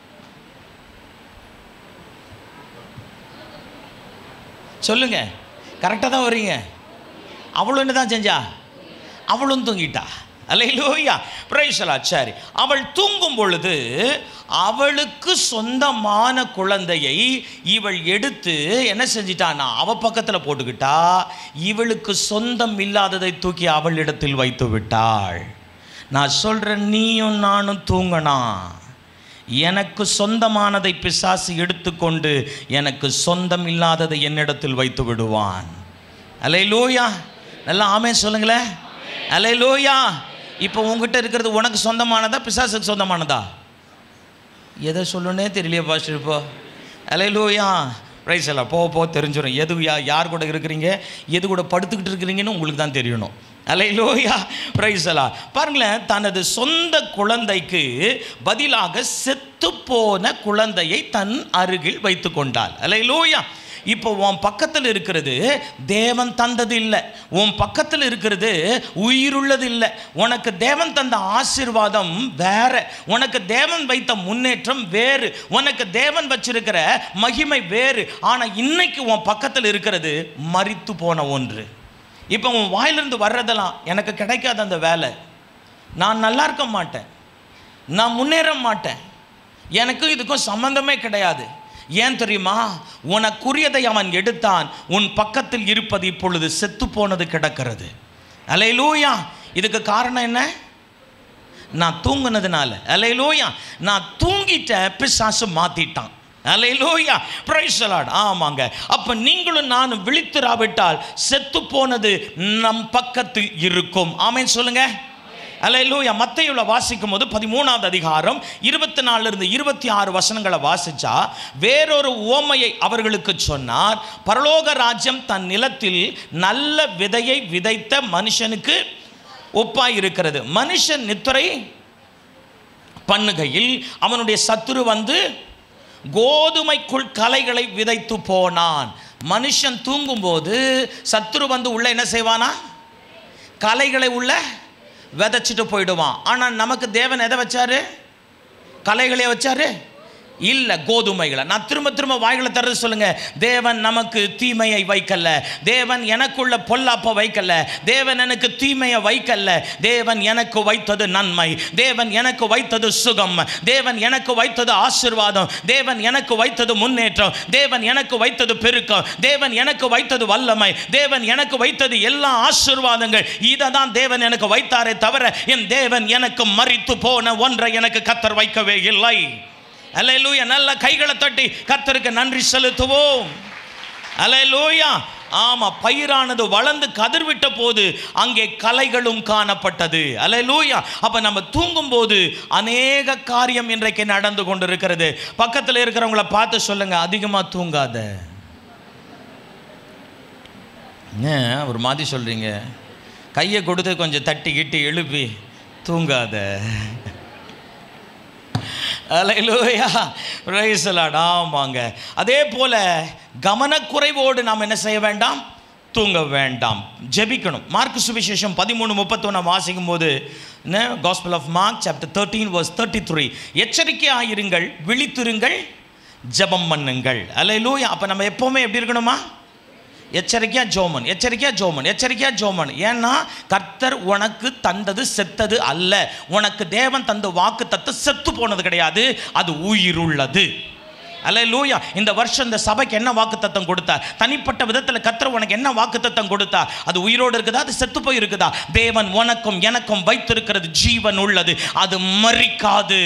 சொல்லுங்க கரெக்டாக தான் வர்றீங்க அவளும் என்ன தான் செஞ்சா அவளும் தூங்கிட்டா அல்லையிலோயா பிரைசலா சரி அவள் தூங்கும் பொழுது அவளுக்கு சொந்தமான குழந்தையை இவள் எடுத்து என்ன செஞ்சிட்டான்னா அவ பக்கத்தில் போட்டுக்கிட்டா இவளுக்கு சொந்தம் இல்லாததை தூக்கி அவளிடத்தில் வைத்து விட்டாள் நான் சொல்கிறேன் நீயும் நானும் தூங்கணும் எனக்கு சொந்தமானதை பிசாசு எடுத்துக்கொண்டு எனக்கு சொந்தம் இல்லாததை என்னிடத்தில் வைத்து விடுவான் அலை லோயா நல்லா ஆமே சொல்லுங்களேன் அலை லோயா இப்போ உங்ககிட்ட இருக்கிறது உனக்கு சொந்தமானதா பிசாசுக்கு சொந்தமானதா எதை சொல்லணுன்னே தெரியலையே பாஸ்டர் இப்போ அலை லோயா ரைஸ் எல்லாம் போக போக தெரிஞ்சிடும் எது யா யார் கூட இருக்கிறீங்க எது கூட படுத்துக்கிட்டு இருக்கிறீங்கன்னு உங்களுக்கு தான் தெரியணும் அலையிலோயா பிரைசலா பாருங்களேன் தனது சொந்த குழந்தைக்கு பதிலாக செத்துப்போன குழந்தையை தன் அருகில் வைத்து கொண்டாள் அலையிலோயா இப்போ உன் பக்கத்தில் இருக்கிறது தேவன் தந்தது இல்லை உன் பக்கத்தில் இருக்கிறது உயிருள்ளது இல்லை உனக்கு தேவன் தந்த ஆசீர்வாதம் வேற உனக்கு தேவன் வைத்த முன்னேற்றம் வேறு உனக்கு தேவன் வச்சிருக்கிற மகிமை வேறு ஆனால் இன்னைக்கு உன் பக்கத்தில் இருக்கிறது மரித்து போன ஒன்று இப்போ உன் வாயிலிருந்து வர்றதெல்லாம் எனக்கு கிடைக்காத அந்த வேலை நான் நல்லா இருக்க மாட்டேன் நான் முன்னேற மாட்டேன் எனக்கும் இதுக்கும் சம்பந்தமே கிடையாது ஏன் தெரியுமா உனக்குரியதை அவன் எடுத்தான் உன் பக்கத்தில் இருப்பது இப்பொழுது செத்து போனது கிடக்கிறது அலையிலூயா இதுக்கு காரணம் என்ன நான் தூங்குனதுனால அலையிலூயா நான் தூங்கிட்ட பிசாசு மாத்திட்டான் அலையிலூயா பிரைஸ் லார்ட் ஆமாங்க அப்ப நீங்களும் நானும் விழித்திராவிட்டால் செத்து போனது நம் பக்கத்தில் இருக்கும் ஆமென் சொல்லுங்க அல்லேலூயா மத்தையுள்ள வாசிக்கும் போது பதிமூணாவது அதிகாரம் இருபத்தி நாலுல இருந்து இருபத்தி ஆறு வசனங்களை வாசிச்சா வேறொரு ஓமையை அவர்களுக்கு சொன்னார் பரலோக ராஜ்யம் தன் நிலத்தில் நல்ல விதையை விதைத்த மனுஷனுக்கு ஒப்பாய் இருக்கிறது மனுஷன் நித்திரை பண்ணுகையில் அவனுடைய சத்துரு வந்து கோதுமைக்குள் கலைகளை விதைத்து போனான் மனுஷன் தூங்கும்போது சத்துரு வந்து உள்ள என்ன செய்வானா கலைகளை உள்ள விதைச்சிட்டு போயிடுவான் ஆனால் நமக்கு தேவன் எதை வச்சாரு கலைகளே வச்சாரு இல்லை கோதுமைகளை நான் திரும்ப திரும்ப வாய்களை தர்றது சொல்லுங்க தேவன் நமக்கு தீமையை வைக்கல தேவன் எனக்குள்ள பொல்லாப்ப வைக்கல தேவன் எனக்கு தீமையை வைக்கல தேவன் எனக்கு வைத்தது நன்மை தேவன் எனக்கு வைத்தது சுகம் தேவன் எனக்கு வைத்தது ஆசிர்வாதம் தேவன் எனக்கு வைத்தது முன்னேற்றம் தேவன் எனக்கு வைத்தது பெருக்கம் தேவன் எனக்கு வைத்தது வல்லமை தேவன் எனக்கு வைத்தது எல்லா ஆசிர்வாதங்கள் இதை தான் தேவன் எனக்கு வைத்தாரே தவிர என் தேவன் எனக்கு மறித்து போன ஒன்றை எனக்கு கத்தர் வைக்கவே இல்லை அல்லேலூயா நல்ல கைகளை தட்டி கத்தருக்கு நன்றி செலுத்துவோம் அல்லேலூயா ஆமா பயிரானது வளர்ந்து கதிர்விட்ட போது அங்கே கலைகளும் காணப்பட்டது அல்லேலூயா அப்ப நம்ம தூங்கும் போது அநேக காரியம் இன்றைக்கு நடந்து கொண்டிருக்கிறது பக்கத்தில் இருக்கிறவங்கள பார்த்து சொல்லுங்க அதிகமா தூங்காத ஏன் ஒரு மாதிரி சொல்றீங்க கையை கொடுத்து கொஞ்சம் தட்டி கிட்டி எழுப்பி தூங்காத அலையிலூயா ரைசலாட் ஆமாங்க அதே போல கவனக்குறைவோடு நாம் என்ன செய்ய வேண்டாம் தூங்க வேண்டாம் ஜெபிக்கணும் மார்க் சுவிசேஷம் பதிமூணு முப்பத்தொன்று வாசிக்கும் போது gospel of Mark chapter thirteen verse thirty three எச்சரிக்கையாக இருங்கள் விழித்திருங்கள் ஜெபம் பண்ணுங்கள் அலையிலூயா அப்போ நம்ம எப்போவுமே எப்படி இருக்கணுமா எச்சரிக்கையா ஜோமன் எச்சரிக்கையா ஜோமன் எச்சரிக்கையா ஜோமன் ஏன்னா கர்த்தர் உனக்கு தந்தது செத்தது அல்ல உனக்கு தேவன் தந்த வாக்கு தத்து செத்து போனது கிடையாது அது உயிருள்ளது அல்ல லூயா இந்த வருஷம் இந்த சபைக்கு என்ன வாக்கு தத்தம் கொடுத்தார் தனிப்பட்ட விதத்தில் கர்த்தர் உனக்கு என்ன வாக்கு தத்தம் கொடுத்தார் அது உயிரோடு இருக்குதா அது செத்து போய் இருக்குதா தேவன் உனக்கும் எனக்கும் வைத்திருக்கிறது ஜீவன் உள்ளது அது மறிக்காது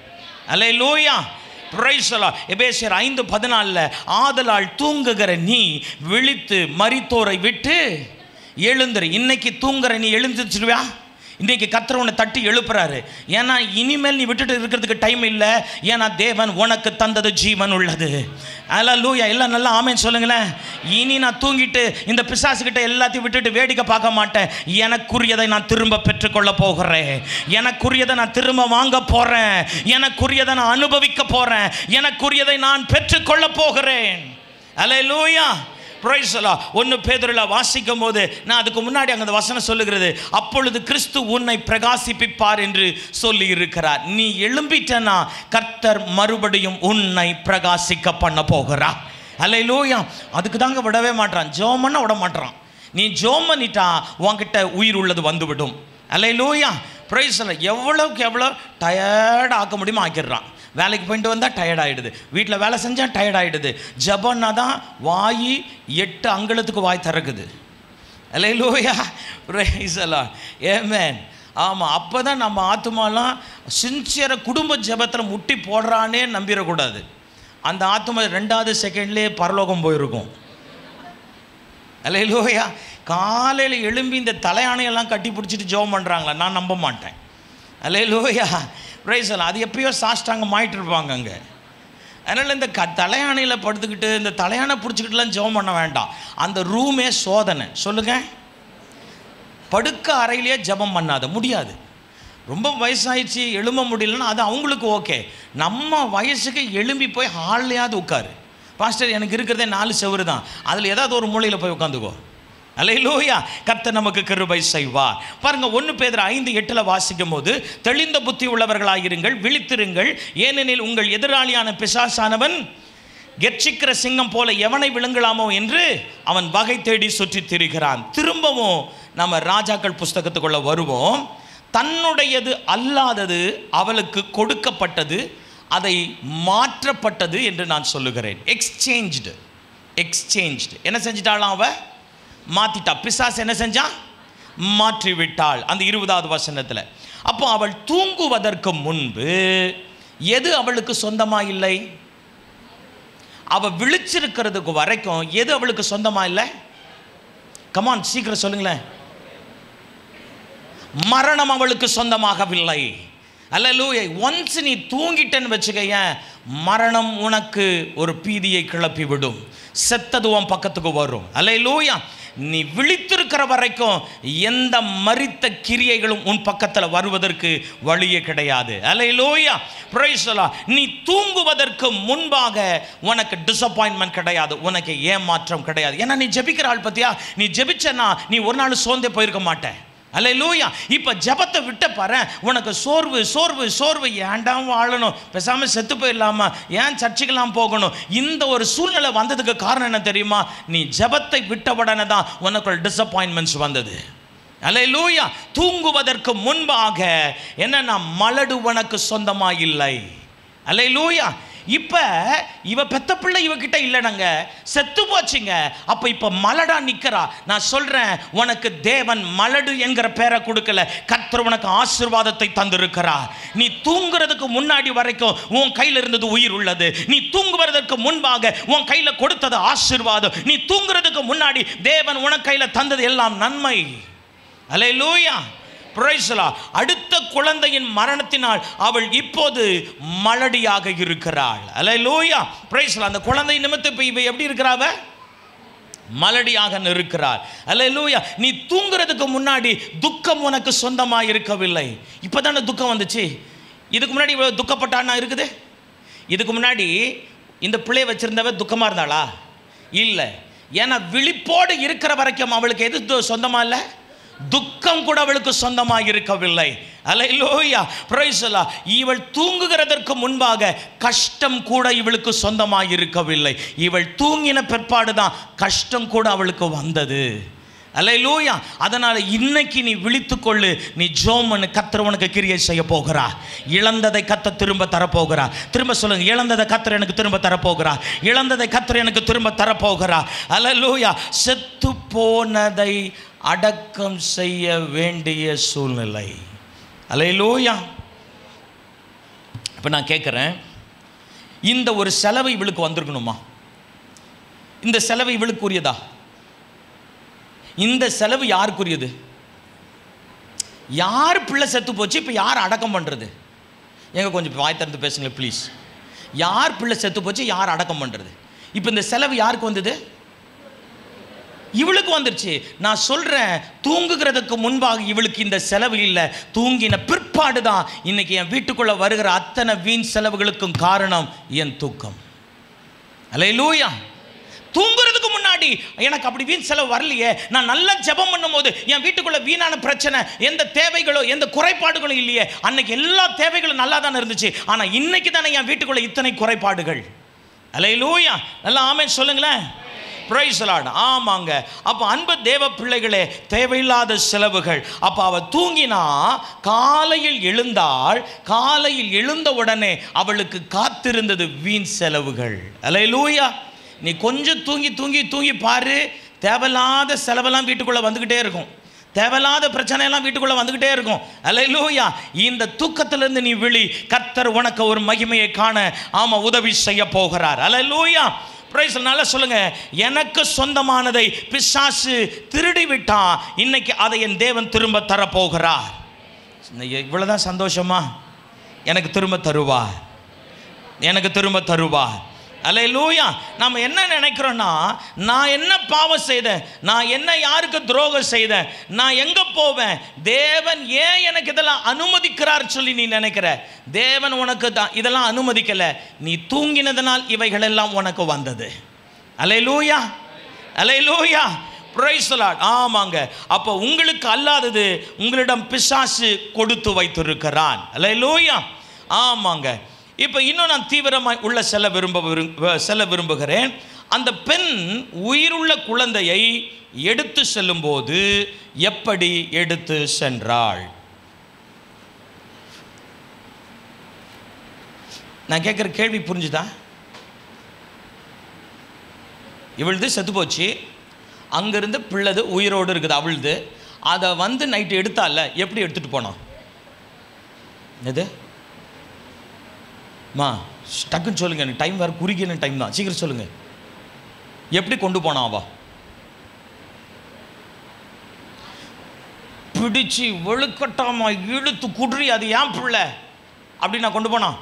அல்ல லூயா பிரைசலா எபேசியர் ஐந்து பதினாலில் ஆதலால் தூங்குகிற நீ விழித்து மரித்தோரை விட்டு எழுந்துரு இன்னைக்கு தூங்குற நீ எழுந்துச்சிருவியா இன்னைக்கு கத்தர் உன்னை தட்டி எழுப்புறாரு ஏன்னா இனிமேல் நீ விட்டுட்டு இருக்கிறதுக்கு டைம் இல்லை ஏன்னா தேவன் உனக்கு தந்தது ஜீவன் உள்ளது அதெல்லாம் லூயா எல்லாம் நல்லா ஆமேன்னு சொல்லுங்களேன் இனி நான் தூங்கிட்டு இந்த பிசாசுகிட்ட எல்லாத்தையும் விட்டுட்டு வேடிக்கை பார்க்க மாட்டேன் எனக்குரியதை நான் திரும்ப பெற்றுக்கொள்ள போகிறேன் எனக்குரியதை நான் திரும்ப வாங்க போறேன் எனக்குரியதை நான் அனுபவிக்க போறேன் எனக்குரியதை நான் பெற்றுக்கொள்ள போகிறேன் அலே லூயா பிரைசலா ஒன்று பேதரில் வாசிக்கும் போது நான் அதுக்கு முன்னாடி அங்கே அந்த வசனம் சொல்லுகிறது அப்பொழுது கிறிஸ்து உன்னை பிரகாசிப்பிப்பார் என்று சொல்லி இருக்கிறார் நீ எழும்பிட்டனா கர்த்தர் மறுபடியும் உன்னை பிரகாசிக்க பண்ண போகிறா அல்ல லூயா அதுக்கு தாங்க விடவே மாட்டான் ஜோமன்னா விட மாட்டான் நீ ஜோம் பண்ணிட்டா உன்கிட்ட உயிர் உள்ளது வந்துவிடும் அல்ல லூயா பிரைஸில் எவ்வளோக்கு எவ்வளோ டயர்ட் ஆக்க முடியுமோ ஆக்கிடுறான் வேலைக்கு போயிட்டு வந்தால் டயர்ட் ஆகிடுது வீட்டில் வேலை செஞ்சால் டயர்ட் ஆகிடுது ஜபன்னா தான் வாய் எட்டு அங்குலத்துக்கு வாய் திறக்குது அல்ல லூயா பிரைஸலாம் ஏமேன் ஆமாம் அப்போ தான் நம்ம ஆத்மாலாம் சின்சியராக குடும்ப ஜபத்தில் முட்டி போடுறானே நம்பிடக்கூடாது அந்த ஆத்மா ரெண்டாவது செகண்ட்லேயே பரலோகம் போயிருக்கும் அல்லையிலோயா காலையில் எழும்பி இந்த தலையாணையெல்லாம் கட்டி பிடிச்சிட்டு ஜெபம் பண்ணுறாங்களா நான் நம்ப மாட்டேன் அல்லையிலோயா ரைசல் அது எப்பயோ சாஷ்டாங்கம் ஆயிட்டு இருப்பாங்க அங்கே அதனால் இந்த க தலையாணையில் படுத்துக்கிட்டு இந்த தலையாணை பிடிச்சிக்கிட்டுலாம் ஜெபம் பண்ண வேண்டாம் அந்த ரூமே சோதனை சொல்லுங்கள் படுக்க அறையிலேயே ஜெபம் பண்ணாத முடியாது ரொம்ப வயசாயிடுச்சு எழும்ப முடியலன்னா அது அவங்களுக்கு ஓகே நம்ம வயசுக்கு எழும்பி போய் ஹால்லையாவது உட்காரு பாஸ்டர் எனக்கு இருக்கிறதே நாலு செவரு தான் அதில் ஏதாவது ஒரு மூலையில் போய் உட்காந்துக்கோ அல்லையிலூயா கர்த்தர் நமக்கு கிருபை செய்வார் பாருங்க ஒன்று பேதர் ஐந்து எட்டில் வாசிக்கும் போது தெளிந்த புத்தி உள்ளவர்களாயிருங்கள் விழித்திருங்கள் ஏனெனில் உங்கள் எதிராளியான பிசாசானவன் கெர்ச்சிக்கிற சிங்கம் போல எவனை விழுங்கலாமோ என்று அவன் வகை தேடி சுற்றி திரிகிறான் திரும்பவும் நம்ம ராஜாக்கள் புஸ்தகத்துக்குள்ள வருவோம் தன்னுடையது அல்லாதது அவளுக்கு கொடுக்கப்பட்டது அதை மாற்றப்பட்டது என்று நான் சொல்லுகிறேன் எக்ஸ்சேஞ்ச்டு எக்ஸ்சேஞ்ச்டு என்ன செஞ்சிட்டாளாம் அவ மாத்திட்டா பிசாஸ் என்ன செஞ்சான் மாற்றி விட்டாள் அந்த இருபதாவது வசனத்தில் அப்போ அவள் தூங்குவதற்கு முன்பு எது அவளுக்கு சொந்தமா இல்லை அவ விழிச்சிருக்கிறதுக்கு வரைக்கும் எது அவளுக்கு சொந்தமா இல்லை கமான் சீக்கிரம் சொல்லுங்களேன் மரணம் அவளுக்கு சொந்தமாகவில்லை அல்லலூயை ஒன்ஸ் நீ தூங்கிட்டேன்னு வச்சுக்கயேன் மரணம் உனக்கு ஒரு பீதியை கிளப்பி விடும் செத்தது உன் பக்கத்துக்கு வரும் அல்லையிலூயா நீ விழித்திருக்கிற வரைக்கும் எந்த மரித்த கிரியைகளும் உன் பக்கத்தில் வருவதற்கு வழியே கிடையாது அல்லையிலூயா பிரைசலா நீ தூங்குவதற்கு முன்பாக உனக்கு டிசப்பாயின்மெண்ட் கிடையாது உனக்கு ஏமாற்றம் கிடையாது ஏன்னா நீ ஜெபிக்கிற ஆள் பத்தியா நீ ஜெபிச்சனா நீ ஒரு நாள் சோர்ந்தே போயிருக்க மாட்டேன் அல்ல லூயா இப்போ ஜபத்தை விட்ட பாரு உனக்கு சோர்வு சோர்வு சோர்வு ஏண்டாம் வாழணும் பேசாமல் செத்து போயிடலாமா ஏன் சர்ச்சைக்கெல்லாம் போகணும் இந்த ஒரு சூழ்நிலை வந்ததுக்கு காரணம் என்ன தெரியுமா நீ ஜபத்தை விட்ட உடனே தான் உனக்கு டிசப்பாயின்மெண்ட்ஸ் வந்தது அல்ல லூயா தூங்குவதற்கு முன்பாக என்னன்னா மலடு உனக்கு சொந்தமா இல்லை அல்ல லூயா இப்போ இவ பெத்த பிள்ளை இவகிட்ட இல்லைனங்க செத்து போச்சுங்க அப்போ இப்போ மலடா நிற்கிறா நான் சொல்கிறேன் உனக்கு தேவன் மலடு என்கிற பேரை கொடுக்கல கர்த்தர் உனக்கு ஆசீர்வாதத்தை தந்திருக்கிறார் நீ தூங்குறதுக்கு முன்னாடி வரைக்கும் உன் கையில் இருந்தது உயிர் உள்ளது நீ தூங்குவதற்கு முன்பாக உன் கையில் கொடுத்தது ஆசீர்வாதம் நீ தூங்குறதுக்கு முன்னாடி தேவன் உனக்கு கையில் தந்தது எல்லாம் நன்மை அலே லூயா பிரைஸ்லா அடுத்த குழந்தையின் மரணத்தினால் அவள் இப்போது மலடியாக இருக்கிறாள் அல்ல லூயா பிரைஸ்லா அந்த குழந்தை நிமித்தம் இப்போ இவ எப்படி இருக்கிறாவ மலடியாக இருக்கிறாள் அல்ல லூயா நீ தூங்குறதுக்கு முன்னாடி துக்கம் உனக்கு சொந்தமாக இருக்கவில்லை இப்போ தானே துக்கம் வந்துச்சு இதுக்கு முன்னாடி இவ்வளவு துக்கப்பட்டான்னா இருக்குது இதுக்கு முன்னாடி இந்த பிள்ளைய வச்சிருந்தவ துக்கமாக இருந்தாளா இல்லை ஏன்னா விழிப்போடு இருக்கிற வரைக்கும் அவளுக்கு எது து- சொந்தமா இல்லை துக்கம் கூட அவளுக்கு சொந்தமாக இருக்கவில்லை அலையிலோயா பிரைசலா இவள் தூங்குகிறதற்கு முன்பாக கஷ்டம் கூட இவளுக்கு சொந்தமாக இருக்கவில்லை இவள் தூங்கின பிற்பாடு தான் கஷ்டம் கூட அவளுக்கு வந்தது அலையிலூயா அதனால் இன்னைக்கு நீ விழித்துக்கொள்ளு நீ ஜோமனு கத்தர் உனக்கு கிரியை செய்ய போகிறா இழந்ததை கத்த திரும்ப தரப்போகிறா திரும்ப சொல்லுங்க இழந்ததை கத்தர் எனக்கு திரும்ப தரப்போகிறா இழந்ததை கத்தர் எனக்கு திரும்ப தரப்போகிறா அலலூயா செத்து போனதை அடக்கம் செய்ய வேண்டிய சூழ்நிலை அலையிலூயா இப்போ நான் கேட்குறேன் இந்த ஒரு செலவு இவளுக்கு வந்திருக்கணுமா இந்த செலவு இவளுக்குரியதா இந்த செலவு யாருக்குரியது யார் பிள்ளை செத்து போச்சு இப்போ யார் அடக்கம் பண்ணுறது எங்க கொஞ்சம் வாய் திறந்து பேசுங்களேன் ப்ளீஸ் யார் பிள்ளை செத்து போச்சு யார் அடக்கம் பண்ணுறது இப்போ இந்த செலவு யாருக்கு வந்தது இவளுக்கு வந்துருச்சு நான் சொல்கிறேன் தூங்குகிறதுக்கு முன்பாக இவளுக்கு இந்த செலவு இல்லை தூங்கின பிற்பாடு தான் இன்னைக்கு என் வீட்டுக்குள்ளே வருகிற அத்தனை வீண் செலவுகளுக்கும் காரணம் என் தூக்கம் அல்லேலூயா தூங்குறதுக்கு முன்னாடி எனக்கு அப்படி வீண் செலவு வரலையே நான் நல்லா ஜெபம் பண்ணும்போது என் வீட்டுக்குள்ள வீணான பிரச்சனை எந்த தேவைகளோ எந்த குறைபாடுகளும் இல்லையே அன்னைக்கு எல்லா தேவைகளும் நல்லா தானே இருந்துச்சு ஆனால் இன்னைக்கு தானே என் வீட்டுக்குள்ள இத்தனை குறைபாடுகள் அல்லேலூயா நல்லா ஆமென் சொல்லுங்களேன் பிரைஸ் லார்ட் ஆமாங்க அப்போ அன்பு தேவ பிள்ளைகளே தேவையில்லாத செலவுகள் அப்போ அவ தூங்கினா காலையில் எழுந்தாள் காலையில் எழுந்த உடனே அவளுக்கு காத்திருந்தது வீண் செலவுகள் அல்லேலூயா நீ கொஞ்சம் தூங்கி தூங்கி தூங்கி பாரு தேவையில்லாத செலவெல்லாம் வீட்டுக்குள்ளே வந்துக்கிட்டே இருக்கும் தேவையில்லாத பிரச்சனையெல்லாம் வீட்டுக்குள்ளே வந்துக்கிட்டே இருக்கும் அல்லேலூயா இந்த தூக்கத்திலிருந்து நீ விழி கர்த்தர் உனக்கு ஒரு மகிமையை காண ஆமாம் உதவி செய்ய போகிறார் அல்லேலூயா பிரைஸ் நல்லா சொல்லுங்க எனக்கு சொந்தமானதை பிசாசு திருடி விட்டான் இன்னைக்கு அதை என் தேவன் திரும்ப தரப்போகிறார் இவ்வளவுதான் சந்தோஷமா எனக்கு திரும்ப தருவார் எனக்கு திரும்ப தருவார் அல்லேலூயா நம்ம என்ன நினைக்கிறோன்னா நான் என்ன பாவம் செய்தேன் நான் என்ன யாருக்கு துரோகம் செய்தேன் நான் எங்கே போவேன் தேவன் ஏன் எனக்கு இதெல்லாம் அனுமதிக்கிறார் சொல்லி நீ நினைக்கிற தேவன் உனக்கு தான் இதெல்லாம் அனுமதிக்கலை நீ தூங்கினதனால் இவைகள் எல்லாம் உனக்கு வந்தது அல்லேலூயா அல்லேலூயா பிரைஸ் லார்ட் ஆமாங்க அப்போ உங்களுக்கு அல்லாதது உங்களிடம் பிசாசு கொடுத்து வைத்திருக்கிறான் அல்லேலூயா ஆமாங்க இப்போ இன்னும் நான் தீவிரமாய் உள்ள செல்ல விரும்ப விரும்ப செல்ல விரும்புகிறேன் அந்த பெண் உயிருள்ள குழந்தையை எடுத்து செல்லும்போது எப்படி எடுத்து சென்றாள் நான் கேட்குற கேள்வி புரிஞ்சுதா இவளுது செத்து போச்சு அங்கேருந்து பிள்ளது உயிரோடு இருக்குது அவளுது அதை வந்து நைட்டு எடுத்தால எப்படி எடுத்துகிட்டு போனோம் எது மா டக்குன்னு சொல்லுங்க எனக்கு டைம் வேறு குறுகின டைம் தான் சீக்கிரம் சொல்லுங்க எப்படி கொண்டு போனான் அவ பிடிச்சு வெளுக்கட்டாமா இழுத்து குடுறி அது ஏன் பிள்ளை அப்படி நான் கொண்டு போனான்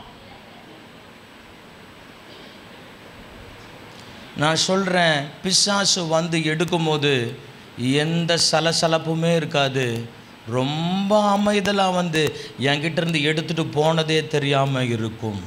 நான் சொல்கிறேன் பிசாசு வந்து எடுக்கும்போது எந்த சலசலப்புமே இருக்காது ரொம்ப அமைதலாக வந்து என்கிட்ட இருந்து எடுத்துட்டு போனதே தெரியாமல் இருக்கும்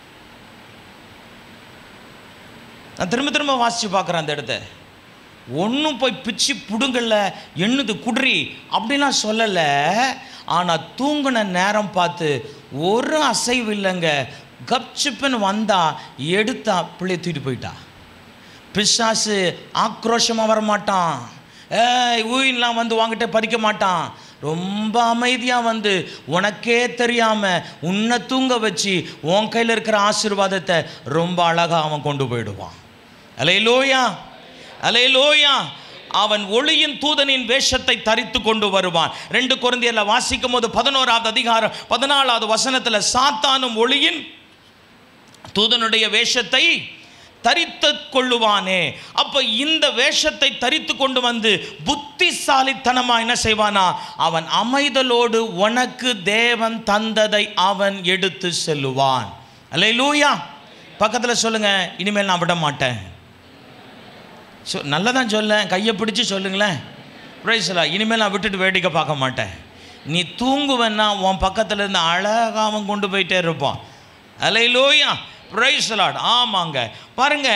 நான் திரும்ப திரும்ப வாசித்து பார்க்குறேன் அந்த இடத்த ஒன்றும் போய் பிச்சு புடுங்கல்ல எண்ணுது குடுறி அப்படிலாம் சொல்லலை ஆனால் தூங்கின நேரம் பார்த்து ஒரு அசைவு இல்லைங்க கப்சிப்புன்னு வந்தா எடுத்தா பிள்ளைய தூக்கிட்டு போயிட்டா பிசாசு ஆக்ரோஷமாக வரமாட்டான் ஏய் ஊயின்லாம் வந்து வாங்கிட்ட பறிக்க மாட்டான் ரொம்ப அமைதியாக வந்து உனக்கே தெரியாமல் உன்னை தூங்க வச்சு உன் கையில் இருக்கிற ஆசீர்வாதத்தை ரொம்ப அழகாக அவன் கொண்டு போயிடுவான் அலே லோயா அலே லோயா அவன் ஒளியின் தூதனின் வேஷத்தை தரித்து கொண்டு வருவான் ரெண்டு குழந்தையில வாசிக்கும் போது பதினோராவது அதிகாரம் பதினாலாவது வசனத்தில் சாத்தானும் ஒளியின் தூதனுடைய வேஷத்தை தரித்து கொள்ளுவானே அப்ப இந்த வேஷத்தை தரித்து கொண்டு வந்து புத்திசாலித்தனமா என்ன செய்வானா அவன் அமைதலோடு உனக்கு தேவன் தந்ததை அவன் எடுத்து செல்லுவான் அல்ல லூயா பக்கத்தில் சொல்லுங்க இனிமேல் நான் விட மாட்டேன் சொ நல்லதான் சொல்ல கையை பிடிச்சு சொல்லுங்களேன் பிரைஸ்லா இனிமேல் நான் விட்டுட்டு வேடிக்கை பார்க்க மாட்டேன் நீ தூங்குவேன்னா உன் பக்கத்தில் இருந்து அழகாக அவன் கொண்டு போயிட்டே இருப்பான் அலையிலோயா பிரைஸ்லாட் ஆமாங்க பாருங்க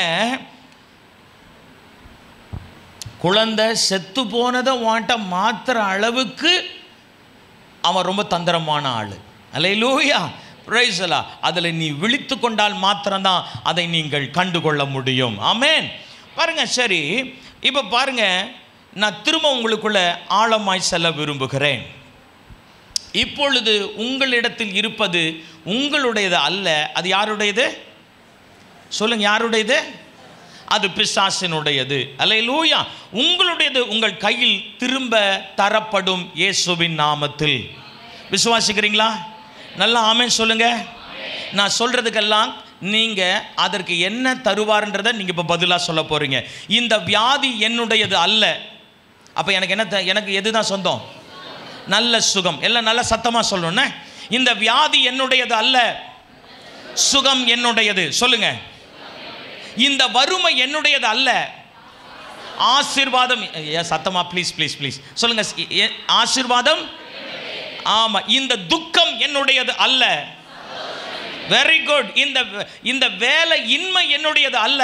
குழந்தை செத்து போனதை வாண்ட மாத்துற அளவுக்கு அவன் ரொம்ப தந்திரமான ஆள் அலையிலூயா பிரைசலா அதில் நீ விழித்து கொண்டால் மாத்திரம்தான் அதை நீங்கள் கண்டுகொள்ள முடியும் ஆமென் பாருங்க சரி இப்போ பாருங்க நான் திரும்ப உங்களுக்குள்ள ஆழமாய் செல்ல விரும்புகிறேன் இப்பொழுது உங்களிடத்தில் இருப்பது உங்களுடையது அல்ல அது யாருடையது சொல்லுங்க யாருடையது அது பிசாசினுடையது அல்லேலூயா உங்களுடையது உங்கள் கையில் திரும்ப தரப்படும் இயேசுவின் நாமத்தில் விசுவாசிக்கிறீங்களா நல்லா ஆமென் சொல்லுங்க நான் சொல்றதுக்கெல்லாம் நீங்க அதற்கு என்ன தருவார்ன்றதை நீங்க இப்போ பதிலாக சொல்ல போறீங்க இந்த வியாதி என்னுடையது அல்ல அப்ப எனக்கு என்ன த- எனக்கு எதுதான் சொந்தம் நல்ல சுகம் எல்லாம் நல்ல சத்தமா சொல்லணும்னே இந்த வியாதி என்னுடையது அல்ல சுகம் என்னுடையது சொல்லுங்க இந்த வறுமை என்னுடையது அல்ல ஆசீர்வாதம் ஏ, சத்தமா ப்ளீஸ் ப்ளீஸ் ப்ளீஸ் சொல்லுங்க ஸ்- ஏ- ஆசீர்வாதம் ஆமா இந்த துக்கம் என்னுடையது அல்ல வெரி குட் இந்த இந்த வேலை இன்மை என்னுடையது அல்ல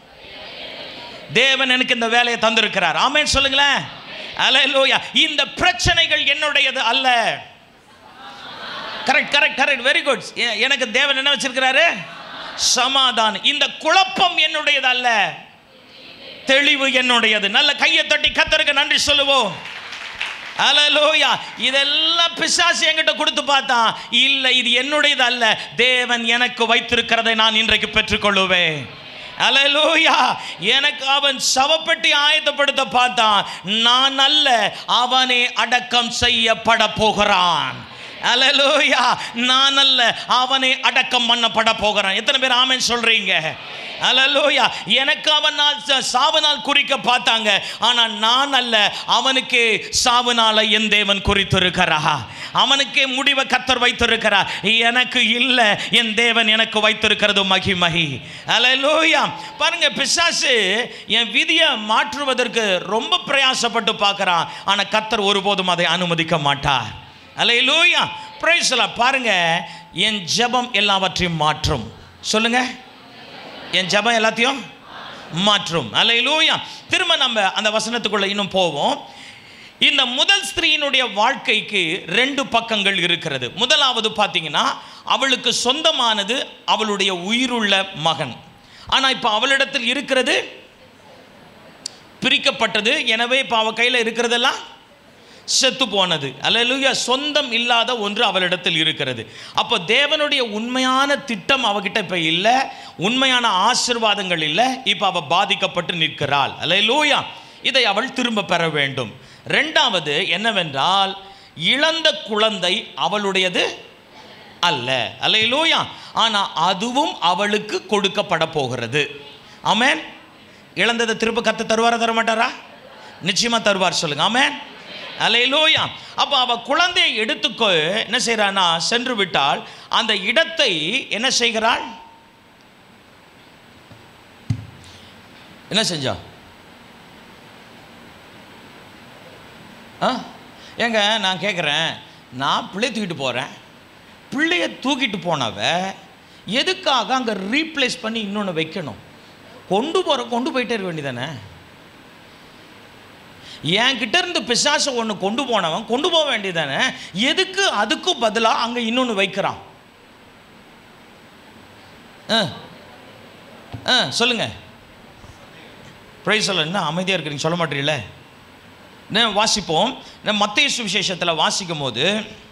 தேவன் எனக்கு இந்த வேலையை தந்திருக்கிறார் ஆமென் சொல்லுங்களேன் அல்லேலூயா இந்த பிரச்சனைகள் என்னுடையது அல்ல correct correct correct very good எனக்கு தேவன் என்ன வச்சிருக்கிறாரு சமாதானம் இந்த குழப்பம் என்னுடையது அல்ல தெளிவு என்னுடையது நல்ல கையை தட்டி கத்தருக்கு நன்றி சொல்லுவோம் அலலோயா இதெல்லாம் பிசாசு என்கிட்ட கொடுத்து பார்த்தான் இல்லை இது என்னுடையது அல்ல தேவன் எனக்கு வைத்திருக்கிறதை நான் இன்றைக்கு பெற்றுக்கொள்ளுவேன் அலலூயா எனக்கு அவன் சவப்பெட்டி ஆயத்தப்படுத்த பார்த்தான் நான் அல்ல அவனே அடக்கம் செய்யப்பட போகிறான் அல்லேலூயா நான் அல்ல அவனை அடக்கம் பண்ணப்பட போகிறான் எத்தனை பேர் ஆமென் சொல்றீங்க அல்லேலூயா எனக்கு அவன் நாள் ச- சாவு நாள் குறிக்க பார்த்தாங்க ஆனா நான் அல்ல அவனுக்கு சாவு நாளை என் தேவன் குறித்திருக்கிறா அவனுக்கே முடிவை கத்தர் வைத்திருக்கிறார் எனக்கு இல்லை என் தேவன் எனக்கு வைத்திருக்கிறது மகிமகி அல்லேலூயா பாருங்க பிசாசு என் விதியை மாற்றுவதற்கு ரொம்ப பிரயாசப்பட்டு பார்க்கறான் ஆனா கத்தர் ஒருபோதும் அதை அனுமதிக்க மாட்டார் அல்லேலூயா பிரைஸ்ல பாருங்க என் ஜெபம் எல்லாவற்றையும் மாற்றும் சொல்லுங்க என் ஜெபம் எல்லாத்தையும் மாற்றும் அல்லேலூயா திரும்ப நம்ம அந்த வசனத்துக்குள்ள இன்னும் போவோம் இந்த முதல் ஸ்திரீயினுடைய வாழ்க்கைக்கு ரெண்டு பக்கங்கள் இருக்கிறது முதலாவது பார்த்தீங்கன்னா அவளுக்கு சொந்தமானது அவளுடைய உயிருள்ள மகன் ஆனால் இப்போ அவளிடத்தில் இருக்கிறது பிரிக்கப்பட்டது எனவே இப்போ அவ கையில் இருக்கிறதெல்லாம் செத்து போனது அல்லேலூயா சொந்தம் இல்லாத ஒன்று அவளிடத்தில் இருக்கிறது அப்போ தேவனுடைய உண்மையான திட்டம் அவகிட்ட இப்போ இல்லை உண்மையான ஆசிர்வாதங்கள் இல்லை இப்போ அவள் பாதிக்கப்பட்டு நிற்கிறாள் அல்லேலூயா இதை அவள் திரும்ப பெற வேண்டும் ரெண்டாவது என்னவென்றால் இழந்த குழந்தை அவளுடையது அல்ல அல்லேலூயா ஆனால் அதுவும் அவளுக்கு கொடுக்கப்பட போகிறது ஆமென் இழந்ததை திரும்ப கத்து தருவாரா தர மாட்டாரா நிச்சயமா தருவார் சொல்லுங்க ஆமென் அல்லேலூயா அப்போ அவ குழந்தையை எடுத்துக்கோ என்ன செய்றானா சென்று விட்டால் அந்த இடத்தை என்ன செய்கிறாள் என்ன செஞ்சா ஆ ஏங்க நான் கேட்குறேன் நான் பிள்ளை தூக்கிட்டு போகிறேன் பிள்ளைய தூக்கிட்டு போனவ எதுக்காக அங்கே ரீப்ளேஸ் பண்ணி இன்னொன்று வைக்கணும் கொண்டு போகிற கொண்டு போயிட்டே இருக்க வேண்டியதானே என்கிட்ட இருந்து பிசாசை ஒன்று கொண்டு போனவன் கொண்டு போக வேண்டியதானே எதுக்கு அதுக்கும் பதிலாக அங்கே இன்னொன்று வைக்கிறான் ஆ ஆ சொல்லுங்க ப்ரைஸ் சொல்ல என்ன அமைதியாக இருக்கிறீங்க சொல்ல மாட்டீங்களே என்ன வாசிப்போம் நம்ம மத்திய சுவிசேஷத்தில் வாசிக்கும் போது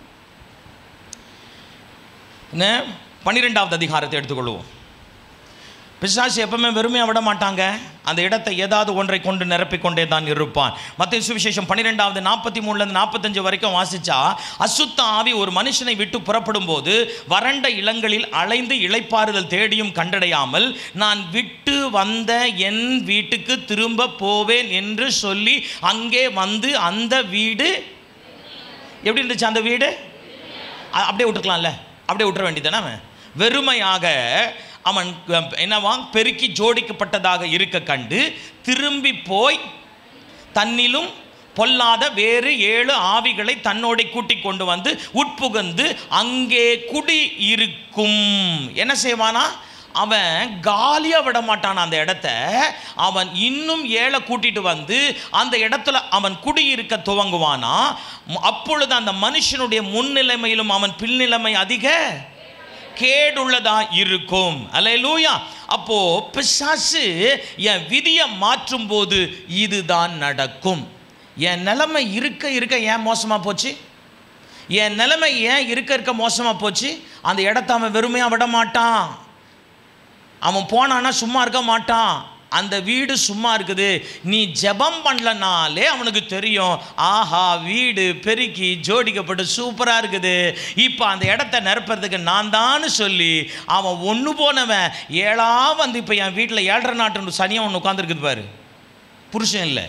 என்ன பன்னிரெண்டாவது அதிகாரத்தை எடுத்துக்கொள்வோம் பிசாசு எப்பவுமே வெறுமையாக விட மாட்டாங்க அந்த இடத்தை ஏதாவது ஒன்றை கொண்டு நிரப்பிக்கொண்டே தான் இருப்பான் மத்திய சுவிசேஷம் பன்னிரெண்டாவது நாற்பத்தி மூணுலேருந்து நாற்பத்தஞ்சு வரைக்கும் வாசிச்சா அசுத்த ஆவி ஒரு மனுஷனை விட்டு புறப்படும் போது வறண்ட இளங்களில் அலைந்து இளைப்பாறுதல் தேடியும் கண்டடையாமல் நான் விட்டு வந்த என் வீட்டுக்கு திரும்ப போவேன் என்று சொல்லி அங்கே வந்து அந்த வீடு எப்படி இருந்துச்சு அந்த வீடு அ- அப்படியே விட்டுக்கலாம்ல அப்படியே விட்டுற வேண்டியதானே அவன் வெறுமையாக அவன் அஹ், என்னவா பெருக்கி ஜோடிக்கப்பட்டதாக இருக்க கண்டு திரும்பி போய் தன்னிலும் பொல்லாத வேறு ஏழு ஆவிகளை தன்னோட கூட்டிக் கொண்டு வந்து உட்புகுந்து அங்கே குடி இருக்கும் என்ன செய்வானா அவன் காலியாக விட மாட்டான் அந்த இடத்த அவன் இன்னும் ஏழை கூட்டிட்டு வந்து அந்த இடத்துல அவன் குடியிருக்க துவங்குவானா ம- அப்பொழுது அந்த மனுஷனுடைய முன்னிலைமையிலும் அவன் பின்னிலைமை அதிக கேடுள்ளதா இருக்கும் அல்லேலூயா அப்போ பிசாசு என் விதியை மாற்றும் போது இதுதான் நடக்கும் என் நிலைமை இருக்க இருக்க ஏன் மோசமா போச்சு என் நிலைமை ஏன் இருக்க இருக்க மோசமா போச்சு அந்த இடத்த அவன் வெறுமையா விட மாட்டான் அவன் போனான்னா சும்மா இருக்க மாட்டான் அந்த வீடு சும்மா இருக்குது நீ ஜெபம் பண்ணலனாலே அவனுக்கு தெரியும் ஆஹா வீடு பெருக்கி ஜோடிக்கப்பட்டு சூப்பராக இருக்குது இப்போ அந்த இடத்த நிரப்புறதுக்கு நான் தான் சொல்லி அவன் ஒன்று போனவன் ஏழா வந்து இப்போ என் வீட்டில் ஏழரை நாட்டு சனியாக ஒன்று உட்காந்துருக்குது பாரு புருஷன் இல்லை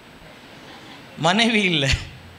மனைவி இல்லை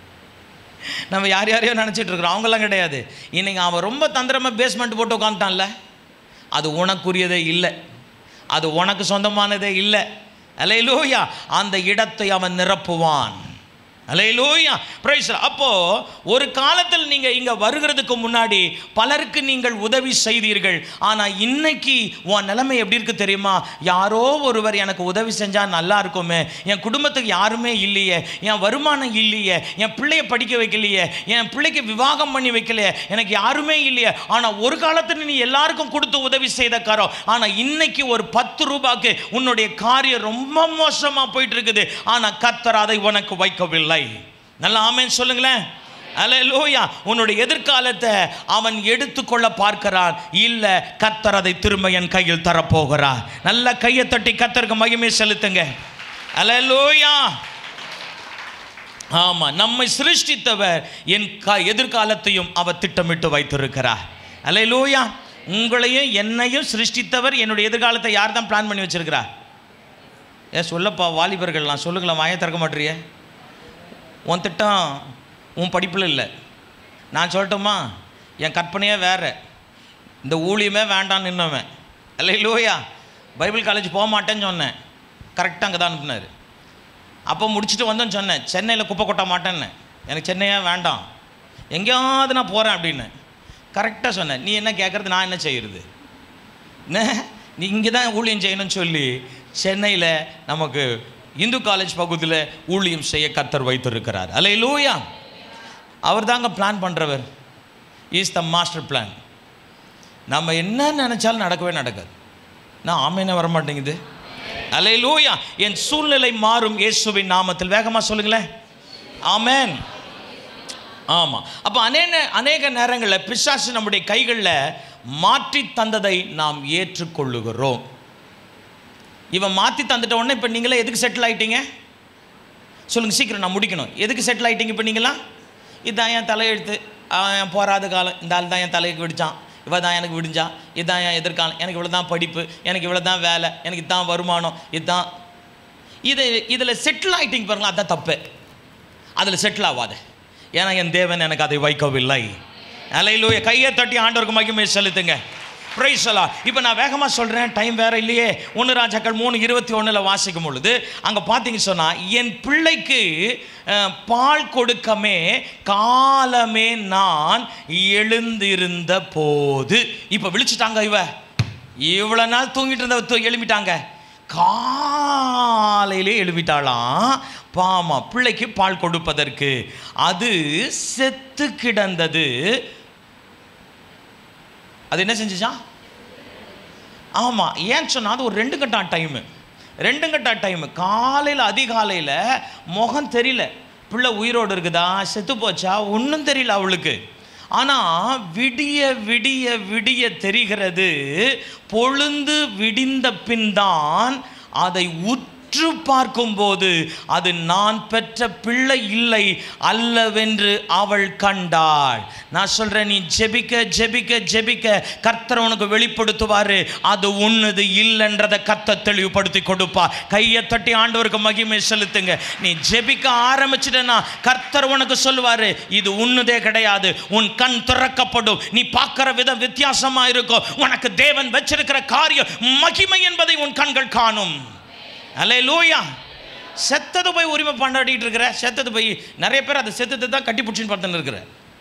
நம்ம யார் யாரையோ நினச்சிட்டு இருக்கிறோம் அவங்கெல்லாம் கிடையாது இன்னைக்கு அவன் ரொம்ப தந்திரமாக பேஸ்மெண்ட் போட்டு உட்காந்துட்டான்ல அது உனக்குரியதே இல்லை அது உனக்கு சொந்தமானதே இல்லை அலையிலூயா அந்த இடத்தை அவன் நிரப்புவான் அலையிலூயா பிரைஸ் அப்போ ஒரு காலத்தில் நீங்க இங்க வருகிறதுக்கு முன்னாடி பலருக்கு நீங்கள் உதவி செய்தீர்கள் ஆனா இன்னைக்கு உன் நிலைமை எப்படி இருக்கு தெரியுமா யாரோ ஒருவர் எனக்கு உதவி செஞ்சா நல்லா இருக்குமே என் குடும்பத்துக்கு யாருமே இல்லையே என் வருமானம் இல்லையே என் பிள்ளைய படிக்க வைக்கலையே என் பிள்ளைக்கு விவாகம் பண்ணி வைக்கலையே எனக்கு யாருமே இல்லையே ஆனா ஒரு காலத்தில் நீ எல்லாருக்கும் கொடுத்து உதவி செய்த காரம் ஆனா இன்னைக்கு ஒரு பத்து ரூபாய்க்கு உன்னுடைய காரியம் ரொம்ப மோசமா போயிட்டு இருக்குது ஆனா கத்தர் அதை உனக்கு வைக்கவில்லை நல்லா ஆமென் சொல்லுங்களேன் அல்லேலூயா உன்னுடைய எதிர்காலத்தை அவன் எடுத்துக்கொள்ள பார்க்கிறான் இல்ல கத்தர் அதை திரும்ப என் கையில் தரப்போகிறார் நல்ல கையை தட்டி கத்தருக்கு மகிமை செலுத்துங்க அல்லேலூயா ஆமாம் நம்மை சிருஷ்டித்தவர் என் க எதிர்காலத்தையும் அவர் திட்டமிட்டு வைத்திருக்கிறார் அல்லேலூயா உங்களையும் என்னையும் சிருஷ்டித்தவர் என்னுடைய எதிர்காலத்தை யார் தான் பிளான் பண்ணி வச்சிருக்கிறார் ஏ சொல்லப்பா வாலிபர்கள்லாம் சொல்லுங்களேன் வாயை திறக்க மாட்டேறியே உன் திட்டம் உன் படிப்பில் இல்லை நான் சொல்லட்டுமா என் கற்பனையே வேறு இந்த ஊழியமே வேண்டான்னு நின்னவன் அல்ல லோயா பைபிள் காலேஜ் போக மாட்டேன்னு சொன்னேன் கரெக்டாக அங்கே தான் அனுப்புனார் அப்போ முடிச்சுட்டு வந்தேன்னு சொன்னேன் சென்னையில் குப்பை கொட்ட மாட்டேன்னு எனக்கு சென்னையே வேண்டாம் எங்கேயாவது நான் போகிறேன் அப்படின்னு கரெக்டாக சொன்னேன் நீ என்ன கேட்குறது நான் என்ன செய்கிறது என்ன நீ இங்கே தான் ஊழியம் செய்யணும்னு சொல்லி சென்னையில் நமக்கு இந்து காலேஜ் பகுதியில் ஊழியம் செய்ய கத்தர் வைத்திருக்கிறார் அல்ல லூயா அவர் தாங்க பிளான் பண்ணுறவர் இஸ் த மாஸ்டர் பிளான் நம்ம என்ன நினச்சாலும் நடக்கவே நடக்காது நான் ஆமேனே வர மாட்டேங்குது அல்ல லூயா என் சூழ்நிலை மாறும் இயேசுவின் நாமத்தில் வேகமாக சொல்லுங்களேன் ஆமேன் ஆமாம் அப்போ அநேக அநேக நேரங்களில் பிசாசு நம்முடைய கைகளில் மாற்றி தந்ததை நாம் ஏற்றுக்கொள்ளுகிறோம் இவன் மாற்றி தந்துட்ட உடனே இப்போ நீங்களே எதுக்கு செட்டில் ஆயிட்டீங்க சொல்லுங்கள் சீக்கிரம் நான் முடிக்கணும் எதுக்கு செட்டில் ஆயிட்டீங்க இப்போ நீங்களா இதுதான் என் தலையெழுத்து அவன் என் போராத காலம் இந்த ஆள் தான் என் தலைக்கு விடிச்சான் இவ தான் எனக்கு விடிஞ்சான் இதுதான் என் எதிர்காலம் எனக்கு இவ்வளோ தான் படிப்பு எனக்கு இவ்வளோ தான் வேலை எனக்கு இதுதான் வருமானம் இதுதான் இது இதில் செட்டில் ஆகிட்டீங்க பாருங்களா அதான் தப்பு அதில் செட்டில் ஆகாத ஏன்னா என் தேவன் எனக்கு அதை வைக்கவில்லை அலையிலூய கையை தட்டி ஆண்டவருக்கு மகிமை செலுத்துங்க பிரைசலா இப்போ நான் வேகமாக சொல்கிறேன் டைம் வேற இல்லையே ஒன்று ராஜாக்கள் மூணு இருபத்தி ஒன்றில் வாசிக்கும் பொழுது அங்கே பார்த்தீங்க சொன்னால் என் பிள்ளைக்கு அஹ், பால் கொடுக்கமே காலமே நான் எழுந்திருந்த போது இப்போ விழிச்சிட்டாங்க இவ இவ்வளோ நாள் தூங்கிட்டு இருந்த தூ- எழுப்பிட்டாங்க காலையிலே எழுப்பிட்டாளாம் பாமா பிள்ளைக்கு பால் கொடுப்பதற்கு அது செத்து கிடந்தது அது என்ன செஞ்சுச்சான் ஆமாம் ஏன் சொன்னால் அது ஒரு ரெண்டு கட்டா டைமு ரெண்டு கட்டா டைமு காலையில் அதிகாலையில் முகம் தெரியல பிள்ளை உயிரோடு இருக்குதா செத்து போச்சா ஒன்றும் தெரியல அவளுக்கு ஆனால் விடிய விடிய விடிய தெரிகிறது பொழுந்து விடிந்த பின் தான் அதை உற்று பார்க்கும்போது அது நான் பெற்ற பிள்ளை இல்லை அல்லவென்று அவள் கண்டாள் நான் சொல்றேன் நீ ஜெபிக்க ஜெபிக்க ஜெபிக்க கர்த்தர் உனக்கு வெளிப்படுத்துவாரு அது உன்னது இல்லைன்றதை கர்த்தர் தெளிவுபடுத்தி கொடுப்பா கையை தட்டி ஆண்டவருக்கு மகிமை செலுத்துங்க நீ ஜெபிக்க ஆரம்பிச்சிட்டனா கர்த்தர் உனக்கு சொல்லுவாரு இது உன்னதே கிடையாது உன் கண் திறக்கப்படும் நீ பார்க்கிற விதம் வித்தியாசமா இருக்கும் உனக்கு தேவன் வச்சிருக்கிற காரியம் மகிமை என்பதை உன் கண்கள் காணும் அல்லே லூயா செத்தது போய் உரிமை பண்ணாடிட்டு இருக்கிற செத்தது போய் நிறைய பேர் அதை செத்தது தான் கட்டி பிடிச்சின்னு படுத்துன்னு இருக்கிற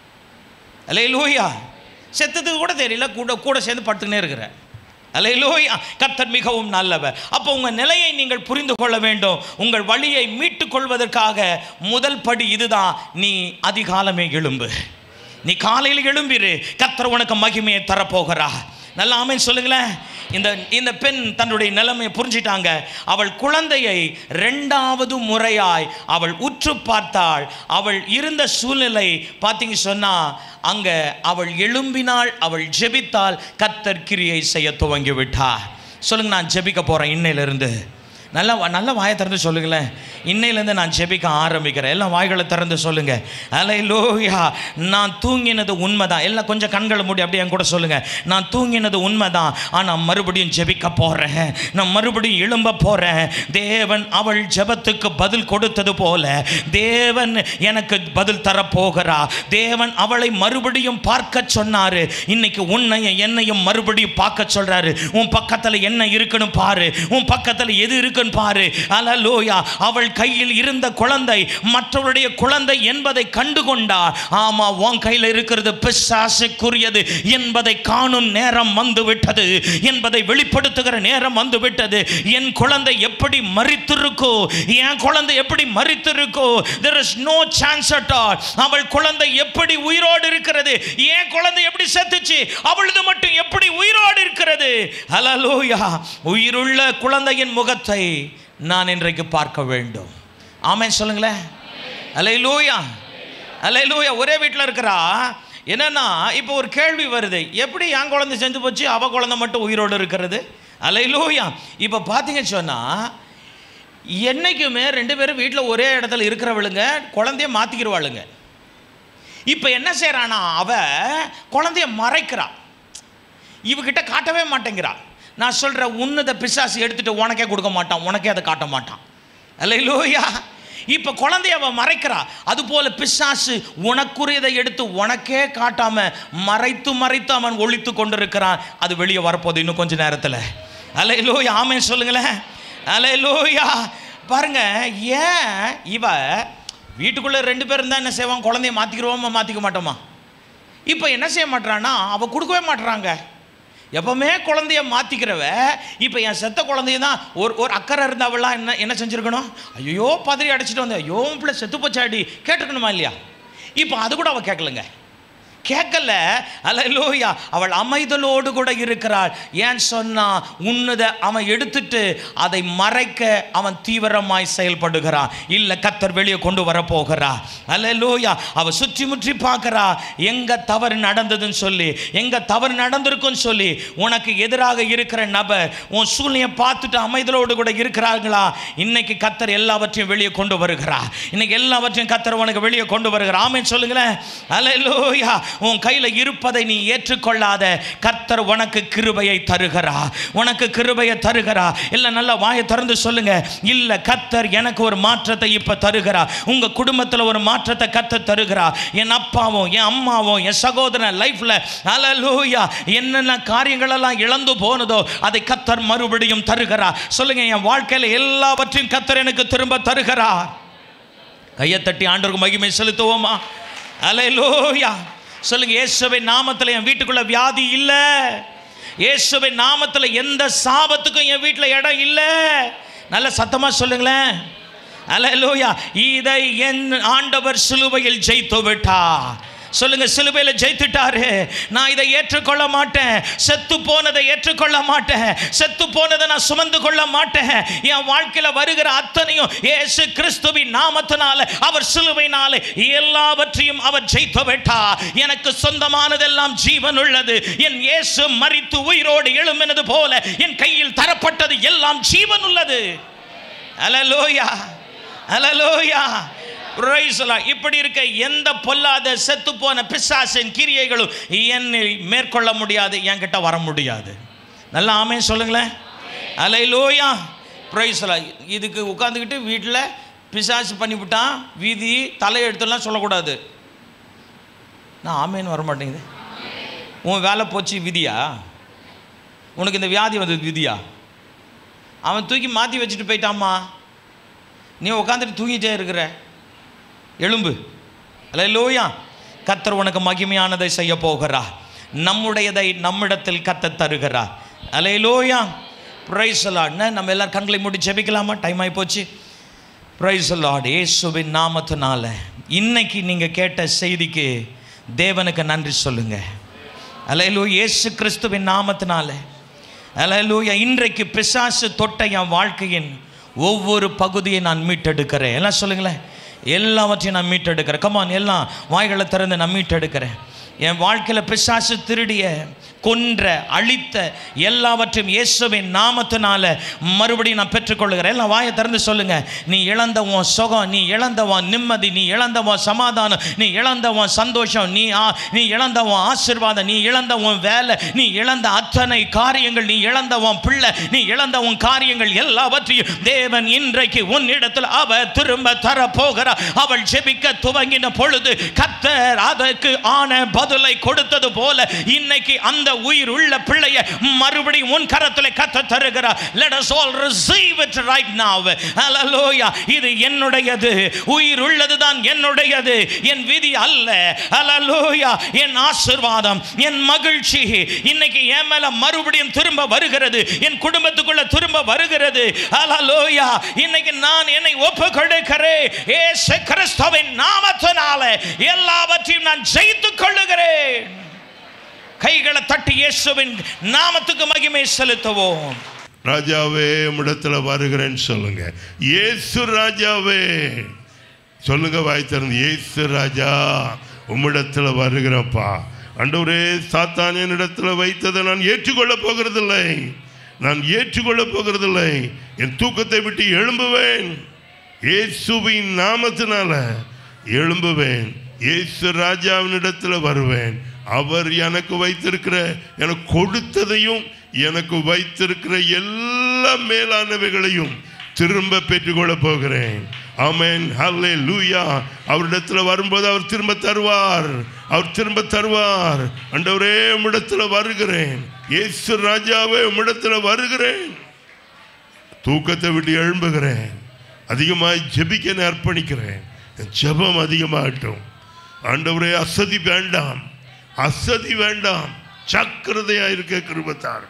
அல்லே லூயா செத்ததுக்கு கூட தெரியல கூட கூட சேர்ந்து படுத்துக்கினே இருக்கிற அல்லே லூயா கர்த்தர் மிகவும் நல்லவர் அப்போ உங்கள் நிலையை நீங்கள் புரிந்து கொள்ள வேண்டும் உங்கள் வழியை மீட்டுக் கொள்வதற்காக முதல் படி இதுதான் நீ அதிகாலமே எழும்பு நீ காலையில் எழும்பிரு கர்த்தர் உனக்கு மகிமையை தரப்போகிறா நல்லா ஆமென் சொல்லுங்களேன் இந்த இந்த பெண் தன்னுடைய நிலைமையை புரிஞ்சிட்டாங்க அவள் குழந்தையை ரெண்டாவது முறையாய் அவள் உற்று பார்த்தாள் அவள் இருந்த சூழ்நிலை பார்த்தீங்க சொன்னா அங்க அவள் எழும்பினாள் அவள் ஜெபித்தாள் கத்தர் கிரியை செய்ய துவங்கி விட்டார் சொல்லுங்க நான் ஜெபிக்க போறேன் இன்னையிலிருந்து நல்லா நல்ல வாயை திறந்து சொல்லுங்களேன் இன்னையிலேருந்து நான் ஜெபிக்க ஆரம்பிக்கிறேன் எல்லாம் வாய்களை திறந்து சொல்லுங்க அலை லோயா நான் தூங்கினது உண்மைதான் எல்லாம் கொஞ்சம் கண்களை மூடி அப்படியே என் கூட சொல்லுங்க நான் தூங்கினது உண்மைதான் ஆனால் மறுபடியும் ஜெபிக்க போறேன் நான் மறுபடியும் எழும்ப போறேன் தேவன் அவள் ஜெபத்துக்கு பதில் கொடுத்தது போல தேவன் எனக்கு பதில் தரப்போகிறா தேவன் அவளை மறுபடியும் பார்க்க சொன்னாரு இன்னைக்கு உன்னையும் என்னையும் மறுபடியும் பார்க்க சொல்றாரு உன் பக்கத்துல என்ன இருக்குன்னு பாரு உன் பக்கத்துல எது இருக்குன்னு பாரு அலலோயா அவள் கையில் இருந்த குழந்தை மற்றவருடைய குழந்தை என்பதை கண்டு கொண்டா ஆமா உன் கையில் இருக்கிறது பிசாசுக்குரியது என்பதை காணும் நேரம் வந்து விட்டது என்பதை வெளிப்படுத்துகிற நேரம் வந்து விட்டது என் குழந்தை எப்படி மறித்திருக்கோ என் குழந்தை எப்படி மறித்திருக்கோ there is no chance at all அவள் குழந்தை எப்படி உயிரோடு இருக்கிறது என் குழந்தை எப்படி செத்துச்சு அவளது மட்டும் எப்படி உயிரோடு இருக்கிறது ஹalleluya உயிருள்ள குழந்தையின் முகத்தை நான் இன்றைக்கு பார்க்க வேண்டும் ஆமென் சொல்லுங்களேன் ஹalleluya ஹalleluya ஒரே வீட்டில் இருக்கிறா என்னன்னா இப்போ ஒரு கேள்வி வருது எப்படி என் குழந்தை செஞ்சு போச்சு அவ குழந்தை மட்டும் உயிரோடு இருக்கிறது ஹalleluya இப்போ பார்த்தீங்கன்னு சொன்னா என்னைக்குமே ரெண்டு பேரும் வீட்டில் ஒரே இடத்துல இருக்கிறவளுங்க குழந்தைய மாற்றிக்கிடுவாளுங்க இப்போ என்ன செய்கிறானா அவ குழந்தைய மறைக்கிறா இவகிட்ட காட்டவே மாட்டேங்கிறா நான் சொல்கிற உன்னத பிசாசு எடுத்துட்டு உனக்கே கொடுக்க மாட்டான் உனக்கே அதை காட்ட மாட்டான் அல்லையிலோயா இப்போ குழந்தைய அவன் மறைக்கிறா அதுபோல பிசாசு உனக்குரியதை எடுத்து உனக்கே காட்டாம மறைத்து மறைத்து அவன் ஒழித்து கொண்டிருக்கிறான் அது வெளியே வரப்போகுது இன்னும் கொஞ்ச நேரத்தில் அல்லையிலோயா ஆமே சொல்லுங்களேன் அல்லையிலோயா பாருங்க ஏன் இவ வீட்டுக்குள்ளே ரெண்டு பேரும் தான் என்ன செய்வான் குழந்தைய மாற்றிக்கிறோமா மாற்றிக்க மாட்டோமா இப்போ என்ன செய்ய மாட்றான்னா அவ கொடுக்கவே மாட்றாங்க எப்பவுமே குழந்தைய மாற்றிக்கிறவ இப்போ என் செத்த குழந்தைய தான் ஒரு ஒரு அக்கறை இருந்தவெல்லாம் என்ன என்ன செஞ்சுருக்கணும் ஐயோ பதறி அடைச்சிட்டு வந்தேன் ஐயோ உன் பிள்ளை செத்து போச்சாடி கேட்டிருக்கணுமா இல்லையா இப்போ அது கூட அவள் கேட்கலங்க கேட்கல அல்லேலூயா அவள் அமைதலோடு கூட இருக்கிறாள் ஏன் சொன்னா உன்னத அவன் எடுத்துட்டு அதை மறைக்க அவன் தீவிரமாய் செயல்படுகிறான் இல்ல கத்தர் வெளியே கொண்டு வர போகிறா அல்லேலூயா அவ சுற்றி முற்றி பார்க்கறா எங்க தவறு நடந்ததுன்னு சொல்லி எங்க தவறு நடந்திருக்குன்னு சொல்லி உனக்கு எதிராக இருக்கிற நபர் உன் சூழ்நிலையை பார்த்துட்டு அமைதலோடு கூட இருக்கிறார்களா இன்னைக்கு கத்தர் எல்லாவற்றையும் வெளியே கொண்டு வருகிறா இன்னைக்கு எல்லாவற்றையும் கத்தர் உனக்கு வெளியே கொண்டு வருகிறா ஆமென் சொல்லுங்களேன் அல்லேலூயா உன் கையில் இருப்பதை நீ ஏற்றுக்கொள்ளாத கர்த்தர் உனக்கு கிருபையை தருகிறா உனக்கு கிருபையை தருகிறா இல்லை நல்ல வாயை திறந்து சொல்லுங்க இல்லை கர்த்தர் எனக்கு ஒரு மாற்றத்தை இப்போ தருகிறா உங்க குடும்பத்தில் ஒரு மாற்றத்தை கர்த்தர் தருகிறா என் அப்பாவும் என் அம்மாவும் என் சகோதரன் லைஃப்ல அலலூயா என்னென்ன காரியங்களெல்லாம் இழந்து போனதோ அதை கர்த்தர் மறுபடியும் தருகிறா சொல்லுங்க என் வாழ்க்கையில் எல்லாவற்றையும் கர்த்தர் எனக்கு திரும்ப தருகிறா கையை தட்டி ஆண்டவருக்கு மகிமை செலுத்துவோமா அலையலோயா சொல்லுங்க இயேசுவின் நாமத்தில் என் வீட்டுக்குள்ள வியாதி இல்லை இயேசுவின் நாமத்தில் எந்த சாபத்துக்கும் என் வீட்டில் இடம் இல்லை நல்ல சத்தமா சொல்லுங்களேன் அலையலோயா இதை என் ஆண்டவர் சிலுவையில் ஜெயித்து விட்டார் சொல்லுங்க சிலுவையில் ஜெயித்துட்டாரு நான் இதை ஏற்றுக்கொள்ள மாட்டேன் செத்து போனதை ஏற்றுக்கொள்ள மாட்டேன் செத்து போனதை நான் சுமந்து கொள்ள மாட்டேன் என் வாழ்க்கையில வருகிற அத்தனையும் இயேசு கிறிஸ்துவின் நாமத்தினால அவர் சிலுவையினால எல்லாவற்றையும் அவர் ஜெயித்து விட்டார் எனக்கு சொந்தமானதெல்லாம் ஜீவன் உள்ளது என் இயேசு மரித்து உயிரோடு எழும்பினது போல என் கையில் தரப்பட்டது எல்லாம் ஜீவன் உள்ளது அலலோயா அலலோயா Praise the Lord. இப்படி இருக்க எந்த பொல்லாத செத்து போன பிசாசின் கிரியைகளும் என்னை மேற்கொள்ள முடியாது என்கிட்ட வர முடியாது நல்லா ஆமே சொல்லுங்களேன் அலையிலோயா பிரைஸ்லா இதுக்கு உட்காந்துக்கிட்டு வீட்டில் பிசாசு பண்ணிவிட்டான் வீதி தலையெழுத்துலாம் சொல்லக்கூடாது நான் ஆமேன்னு வர மாட்டேங்குது உன் வேலை போச்சு விதியா உனக்கு இந்த வியாதி வந்தது விதியா அவன் தூக்கி மாற்றி வச்சுட்டு போயிட்டாம்மா நீ உட்காந்துட்டு தூங்கிட்டே இருக்கிற எலும்பு அல்லேலூயா கத்தர் உனக்கு மகிமையானதை செய்ய போகிறா நம்முடையதை நம்மிடத்தில் கத்த தருகிறா அலையிலோயா பிரைஸ் லார்ட்னு நம்ம எல்லாரும் கண்களை மூடி ஜெபிக்கலாமா டைம் ஆகி போச்சு பிரைஸ் லார்ட் இயேசுவின் நாமத்தினால இன்னைக்கு நீங்கள் கேட்ட செய்திக்கு தேவனுக்கு நன்றி சொல்லுங்க அலையிலோ இயேசு கிறிஸ்துவின் நாமத்தினால அலையிலூயா இன்றைக்கு பிசாசு தொட்ட என் வாழ்க்கையின் ஒவ்வொரு பகுதியை நான் மீட்டெடுக்கிறேன் எல்லாம் சொல்லுங்களேன் எல்லாவற்றையும் நான் மீட்டெடுக்கிறேன் கமான் எல்லாம் வாய்களை திறந்து நான் மீட்டெடுக்கிறேன் என் வாழ்க்கையில் பிசாசு திருடிய கொன்ற அழித்த எல்லாவற்றையும் இயேசுவின் நாமத்தினால மறுபடியும் நான் பெற்றுக்கொள்கிறேன் எல்லாம் வாயை திறந்து சொல்லுங்க நீ இழந்த உன் சுகம் நீ இழந்த உன் நிம்மதி நீ இழந்த உன் சமாதானம் நீ இழந்த உன் சந்தோஷம் நீ ஆ நீ இழந்த உன் ஆசீர்வாதம் நீ இழந்த உன் வேலை நீ இழந்த அத்தனை காரியங்கள் நீ இழந்த உன் பிள்ளை நீ இழந்த உன் காரியங்கள் எல்லாவற்றையும் தேவன் இன்றைக்கு உன் இடத்தில் அவ திரும்ப தர போகிறார் அவள் ஜெபிக்க துவங்கின பொழுது கத்தர் அதற்கு ஆன பதிலை கொடுத்தது போல இன்னைக்கு அந்த உயிர் உள்ள பிள்ளைய மறுபடியும் உன் கரத்தில் கத்த தருகிறார் let us all receive it right now hallelujah இது என்னுடையது உயிர் உள்ளதுதான் என்னுடையது என் விதி அல்ல hallelujah என் ஆசீர்வாதம் என் மகிழ்ச்சி இன்னைக்கு என் மேல மறுபடியும் திரும்ப வருகிறது என் குடும்பத்துக்குள்ள திரும்ப வருகிறது hallelujah இன்னைக்கு நான் என்னை ஒப்பு கொடுக்கிறேன் இயேசு கிறிஸ்துவின் நாமத்தினால எல்லாவற்றையும் நான் ஜெயித்துக் கொள்ளுகிறேன் கைகளை தட்டி இயேசுவின் நாமத்துக்கு மகிமை செலுத்துவோம் ராஜாவே உம்மிடத்துல வருகிறேன்னு சொல்லுங்க இயேசு ராஜாவே சொல்லுங்க வாய் திறந்து இயேசு ராஜா உம்மிடத்துல வருகிறப்பா ஆண்டவரே சாத்தான் என்னிடத்துல வைத்ததை நான் ஏற்றுக்கொள்ள போகிறதில்லை நான் ஏற்றுக்கொள்ளப் போகிறதில்லை என் தூக்கத்தை விட்டு எழும்புவேன் இயேசுவின் நாமத்தினால எழும்புவேன் இயேசு ராஜாவினிடத்தில் வருவேன் அவர் எனக்கு வைத்திருக்கிற எனக்கு கொடுத்ததையும் எனக்கு வைத்திருக்கிற எல்லா மேலானவைகளையும் திரும்ப பெற்றுக்கொள்ளப் போகிறேன் ஆமென் ஹல்லே லூயா அவரிடத்தில் வரும்போது அவர் திரும்ப தருவார் அவர் திரும்ப தருவார் அண்டவரே உம்மிடத்தில் வருகிறேன் இயேசு ராஜாவே உம்மிடத்தில் வருகிறேன் தூக்கத்தை விட்டு எழும்புகிறேன் அதிகமாய் ஜெபிக்க நான் அர்ப்பணிக்கிறேன் என் ஜெபம் அதிகமாகட்டும் ஆண்டவரே அசதி வேண்டாம் அசதி வேண்டாம் ஜாக்கிரதையா இருக்க கிருபத்தார்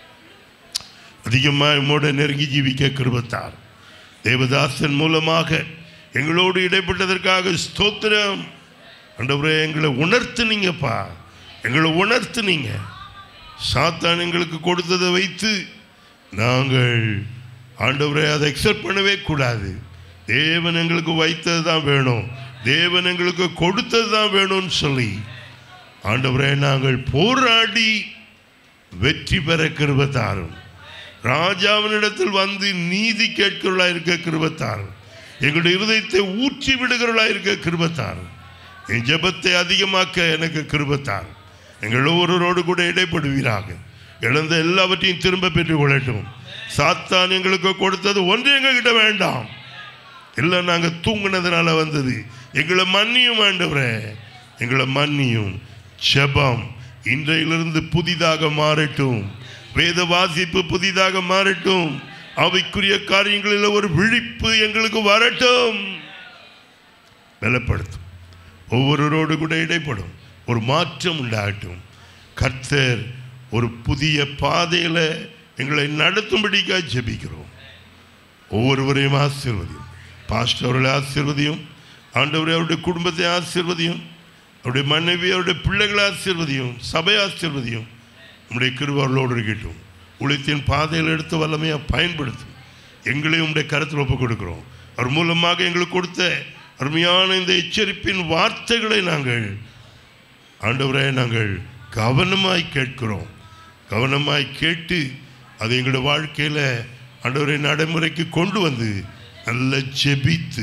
அதிகமாக உம்மோட நெருங்கி ஜீவிக்க கிருபத்தார் தேவதாசன் மூலமாக எங்களோடு இடைப்பட்டதற்காக ஸ்தோத்திரம் ஆண்டவரே எங்களை உணர்த்துனீங்கப்பா எங்களை உணர்த்துனீங்க சாத்தான் எங்களுக்கு கொடுத்ததை வைத்து நாங்கள் ஆண்டவரே அதை எக்ஸப்ட் பண்ணவே கூடாது தேவன் எங்களுக்கு வைத்தது தான் வேணும் தேவன் எங்களுக்கு கொடுத்தது தான் வேணும்னு சொல்லி ஆண்டவரே நாங்கள் போராடி வெற்றி பெற கிருபத்தாரும் ராஜாவினிடத்தில் வந்து நீதி கேட்கிறவளா இருக்க கிருபத்தாரும் எங்களுடைய இருதயத்தை ஊற்றி விடுகிறவளா இருக்க கிருபத்தாரும் என் ஜெபத்தை அதிகமாக்க எனக்கு கிருபத்தார் எங்கள் ஒவ்வொருவரோடு கூட இடைப்படுவீராக இழந்த எல்லாவற்றையும் திரும்ப பெற்றுக் கொள்ளட்டும் சாத்தான் எங்களுக்கு கொடுத்தது ஒன்று எங்ககிட்ட வேண்டாம் இல்லை நாங்கள் தூங்கினதுனால வந்தது எங்களை மன்னியும் ஆண்டவரே எங்களை மன்னியும் ஜெபம் இன்றையிலிருந்து புதிதாக மாறட்டும் வேத வாசிப்பு புதிதாக மாறட்டும் அவைக்குரிய காரியங்களில் ஒரு விழிப்பு எங்களுக்கு வரட்டும் பலப்படுத்தும் ஒவ்வொருவரோடு கூட இடைப்படும் ஒரு மாற்றம் உண்டாகட்டும் கர்த்தர் ஒரு புதிய பாதையில் எங்களை நடத்தும்படிக்காக ஜெபிக்கிறோம் ஒவ்வொருவரையும் ஆசீர்வதியும் பாஸ்டர் அவர்களை ஆசீர்வதியும் ஆண்டவரை அவருடைய குடும்பத்தை ஆசீர்வதியும் அவருடைய மனைவி அவருடைய பிள்ளைகளை ஆசீர்வதியும் சபை ஆசீர்வதியும் உம்முடைய கிருபர்களோடு இருக்கட்டும் உழைத்தின் பாதையில் எடுத்து வல்லமையாக பயன்படுத்தும் எங்களையும் உம்முடைய கருத்தில் ஒப்புக் கொடுக்கிறோம் அவர் மூலமாக எங்களுக்கு கொடுத்த அருமையான இந்த எச்சரிப்பின் வார்த்தைகளை நாங்கள் ஆண்டவரே நாங்கள் கவனமாய் கேட்கிறோம் கவனமாய் கேட்டு அதை எங்களுடைய வாழ்க்கையில் ஆண்டவரை நடைமுறைக்கு கொண்டு வந்து நல்ல ஜெபித்து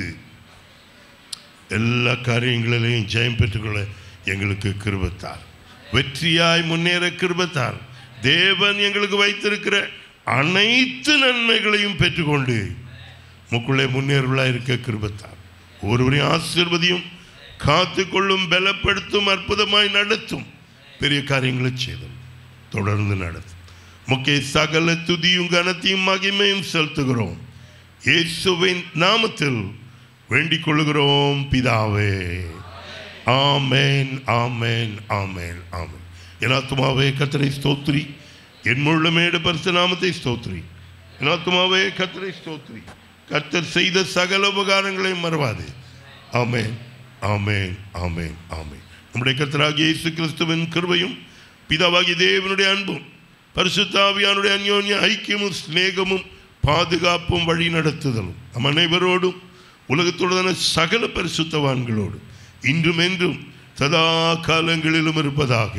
எல்லா காரியங்களிலையும் ஜெயம் பெற்றுக்கொள்ள எங்களுக்கு கிருபத்தார் வெற்றியாய் முன்னேற கிருபத்தார் தேவன் எங்களுக்கு வைத்திருக்கிற அனைத்து நன்மைகளையும் பெற்றுக்கொண்டு முக்குள்ளே முன்னேறுவலாக இருக்க கிருபத்தார் ஒருவரையும் ஆசீர்வதியும் காத்துக்கொள்ளும் பலப்படுத்தும் அற்புதமாய் நடத்தும் பெரிய காரியங்களை செய்தும் தொடர்ந்து நடத்தும் முக்கிய சகல துதியும் கனத்தையும் மகிமையும் செலுத்துகிறோம் இயேசுவின் நாமத்தில் வேண்டிக் கொள்கிறோம் பிதாவே ஆமேன் ஆமேன் ஆமேன் ஆமேன் என் ஆத்துமாவே கத்தரை ஸ்தோத்ரி என் முள்ளமேடு பரிசு நாமத்தை ஸ்தோத்ரி என் ஆத்துமாவே கத்தரை ஸ்தோத்ரி கர்த்தர் செய்த சகல உபகாரங்களையும் மறவாது ஆமேன் ஆமேன் ஆமேன் ஆமேன் நம்முடைய கர்த்தராகிய இயேசு கிறிஸ்துவின் கிருபையும் பிதாவாகிய தேவனுடைய அன்பும் பரிசுத்தாவியானுடைய அந்யோன்ய ஐக்கியமும் சிநேகமும் பாதுகாப்பும் வழி நடத்துதலும் நம் அனைவரோடும் உலகத்துடனான சகல பரிசுத்தவான்களோடும் இன்றும் என்றும் சதா காலங்களிலும் இருப்பதாக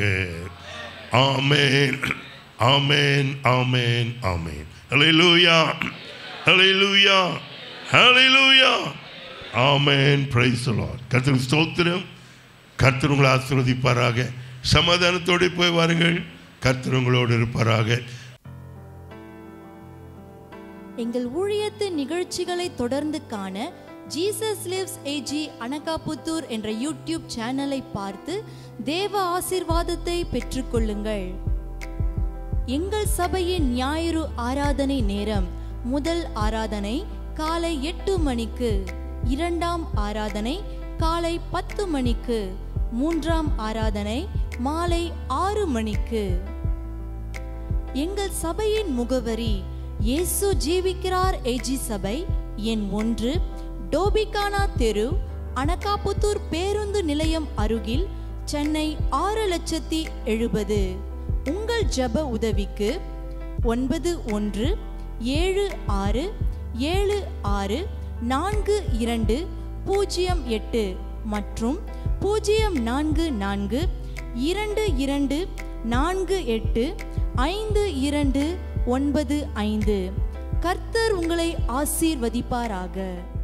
ஆமேன் ஆமேன் ஆமேன் ஆமேன் ஹalleluya ஹalleluya ஹalleluya ஆமேன் பிரைஸ் the lord கர்த்தர் ஸ்தோத்திரம் கர்த்தர் உங்களை ஆசீர்வதிப்பாராக சமாதானத்தோடு போய் வாருங்கள் கர்த்தர் உங்களோடு இருப்பாராக எங்கள் ஊழியத்தின் நிகழ்ச்சிகளை தொடர்ந்து காண ஜீசஸ் லிவ்ஸ் ஏஜி அனகாபுத்தூர் என்ற யூடியூப் சேனலை பார்த்து தேவ ஆசீர்வாதத்தை பெற்றுக்கொள்ளுங்கள் எங்கள் சபையின் ஞாயிறு ஆராதனை நேரம் முதல் ஆராதனை காலை எட்டு மணிக்கு இரண்டாம் ஆராதனை காலை பத்து மணிக்கு மூன்றாம் ஆராதனை மாலை ஆறு மணிக்கு எங்கள் சபையின் முகவரி இயேசு ஜீவிக்கிறார் ஏஜி சபை எண் ஒன்று டோபிகானா தெரு அனகாபுத்தூர் பேருந்து நிலையம் அருகில் சென்னை ஆறு லட்சத்தி எழுபது உங்கள் ஜெப உதவிக்கு ஒன்பது ஒன்று ஏழு ஆறு ஏழு ஆறு நான்கு இரண்டு பூஜ்ஜியம் எட்டு மற்றும் பூஜ்ஜியம் நான்கு நான்கு இரண்டு இரண்டு நான்கு எட்டு ஐந்து இரண்டு ஒன்பது ஐந்து கர்த்தர் உங்களை ஆசீர்வதிப்பாராக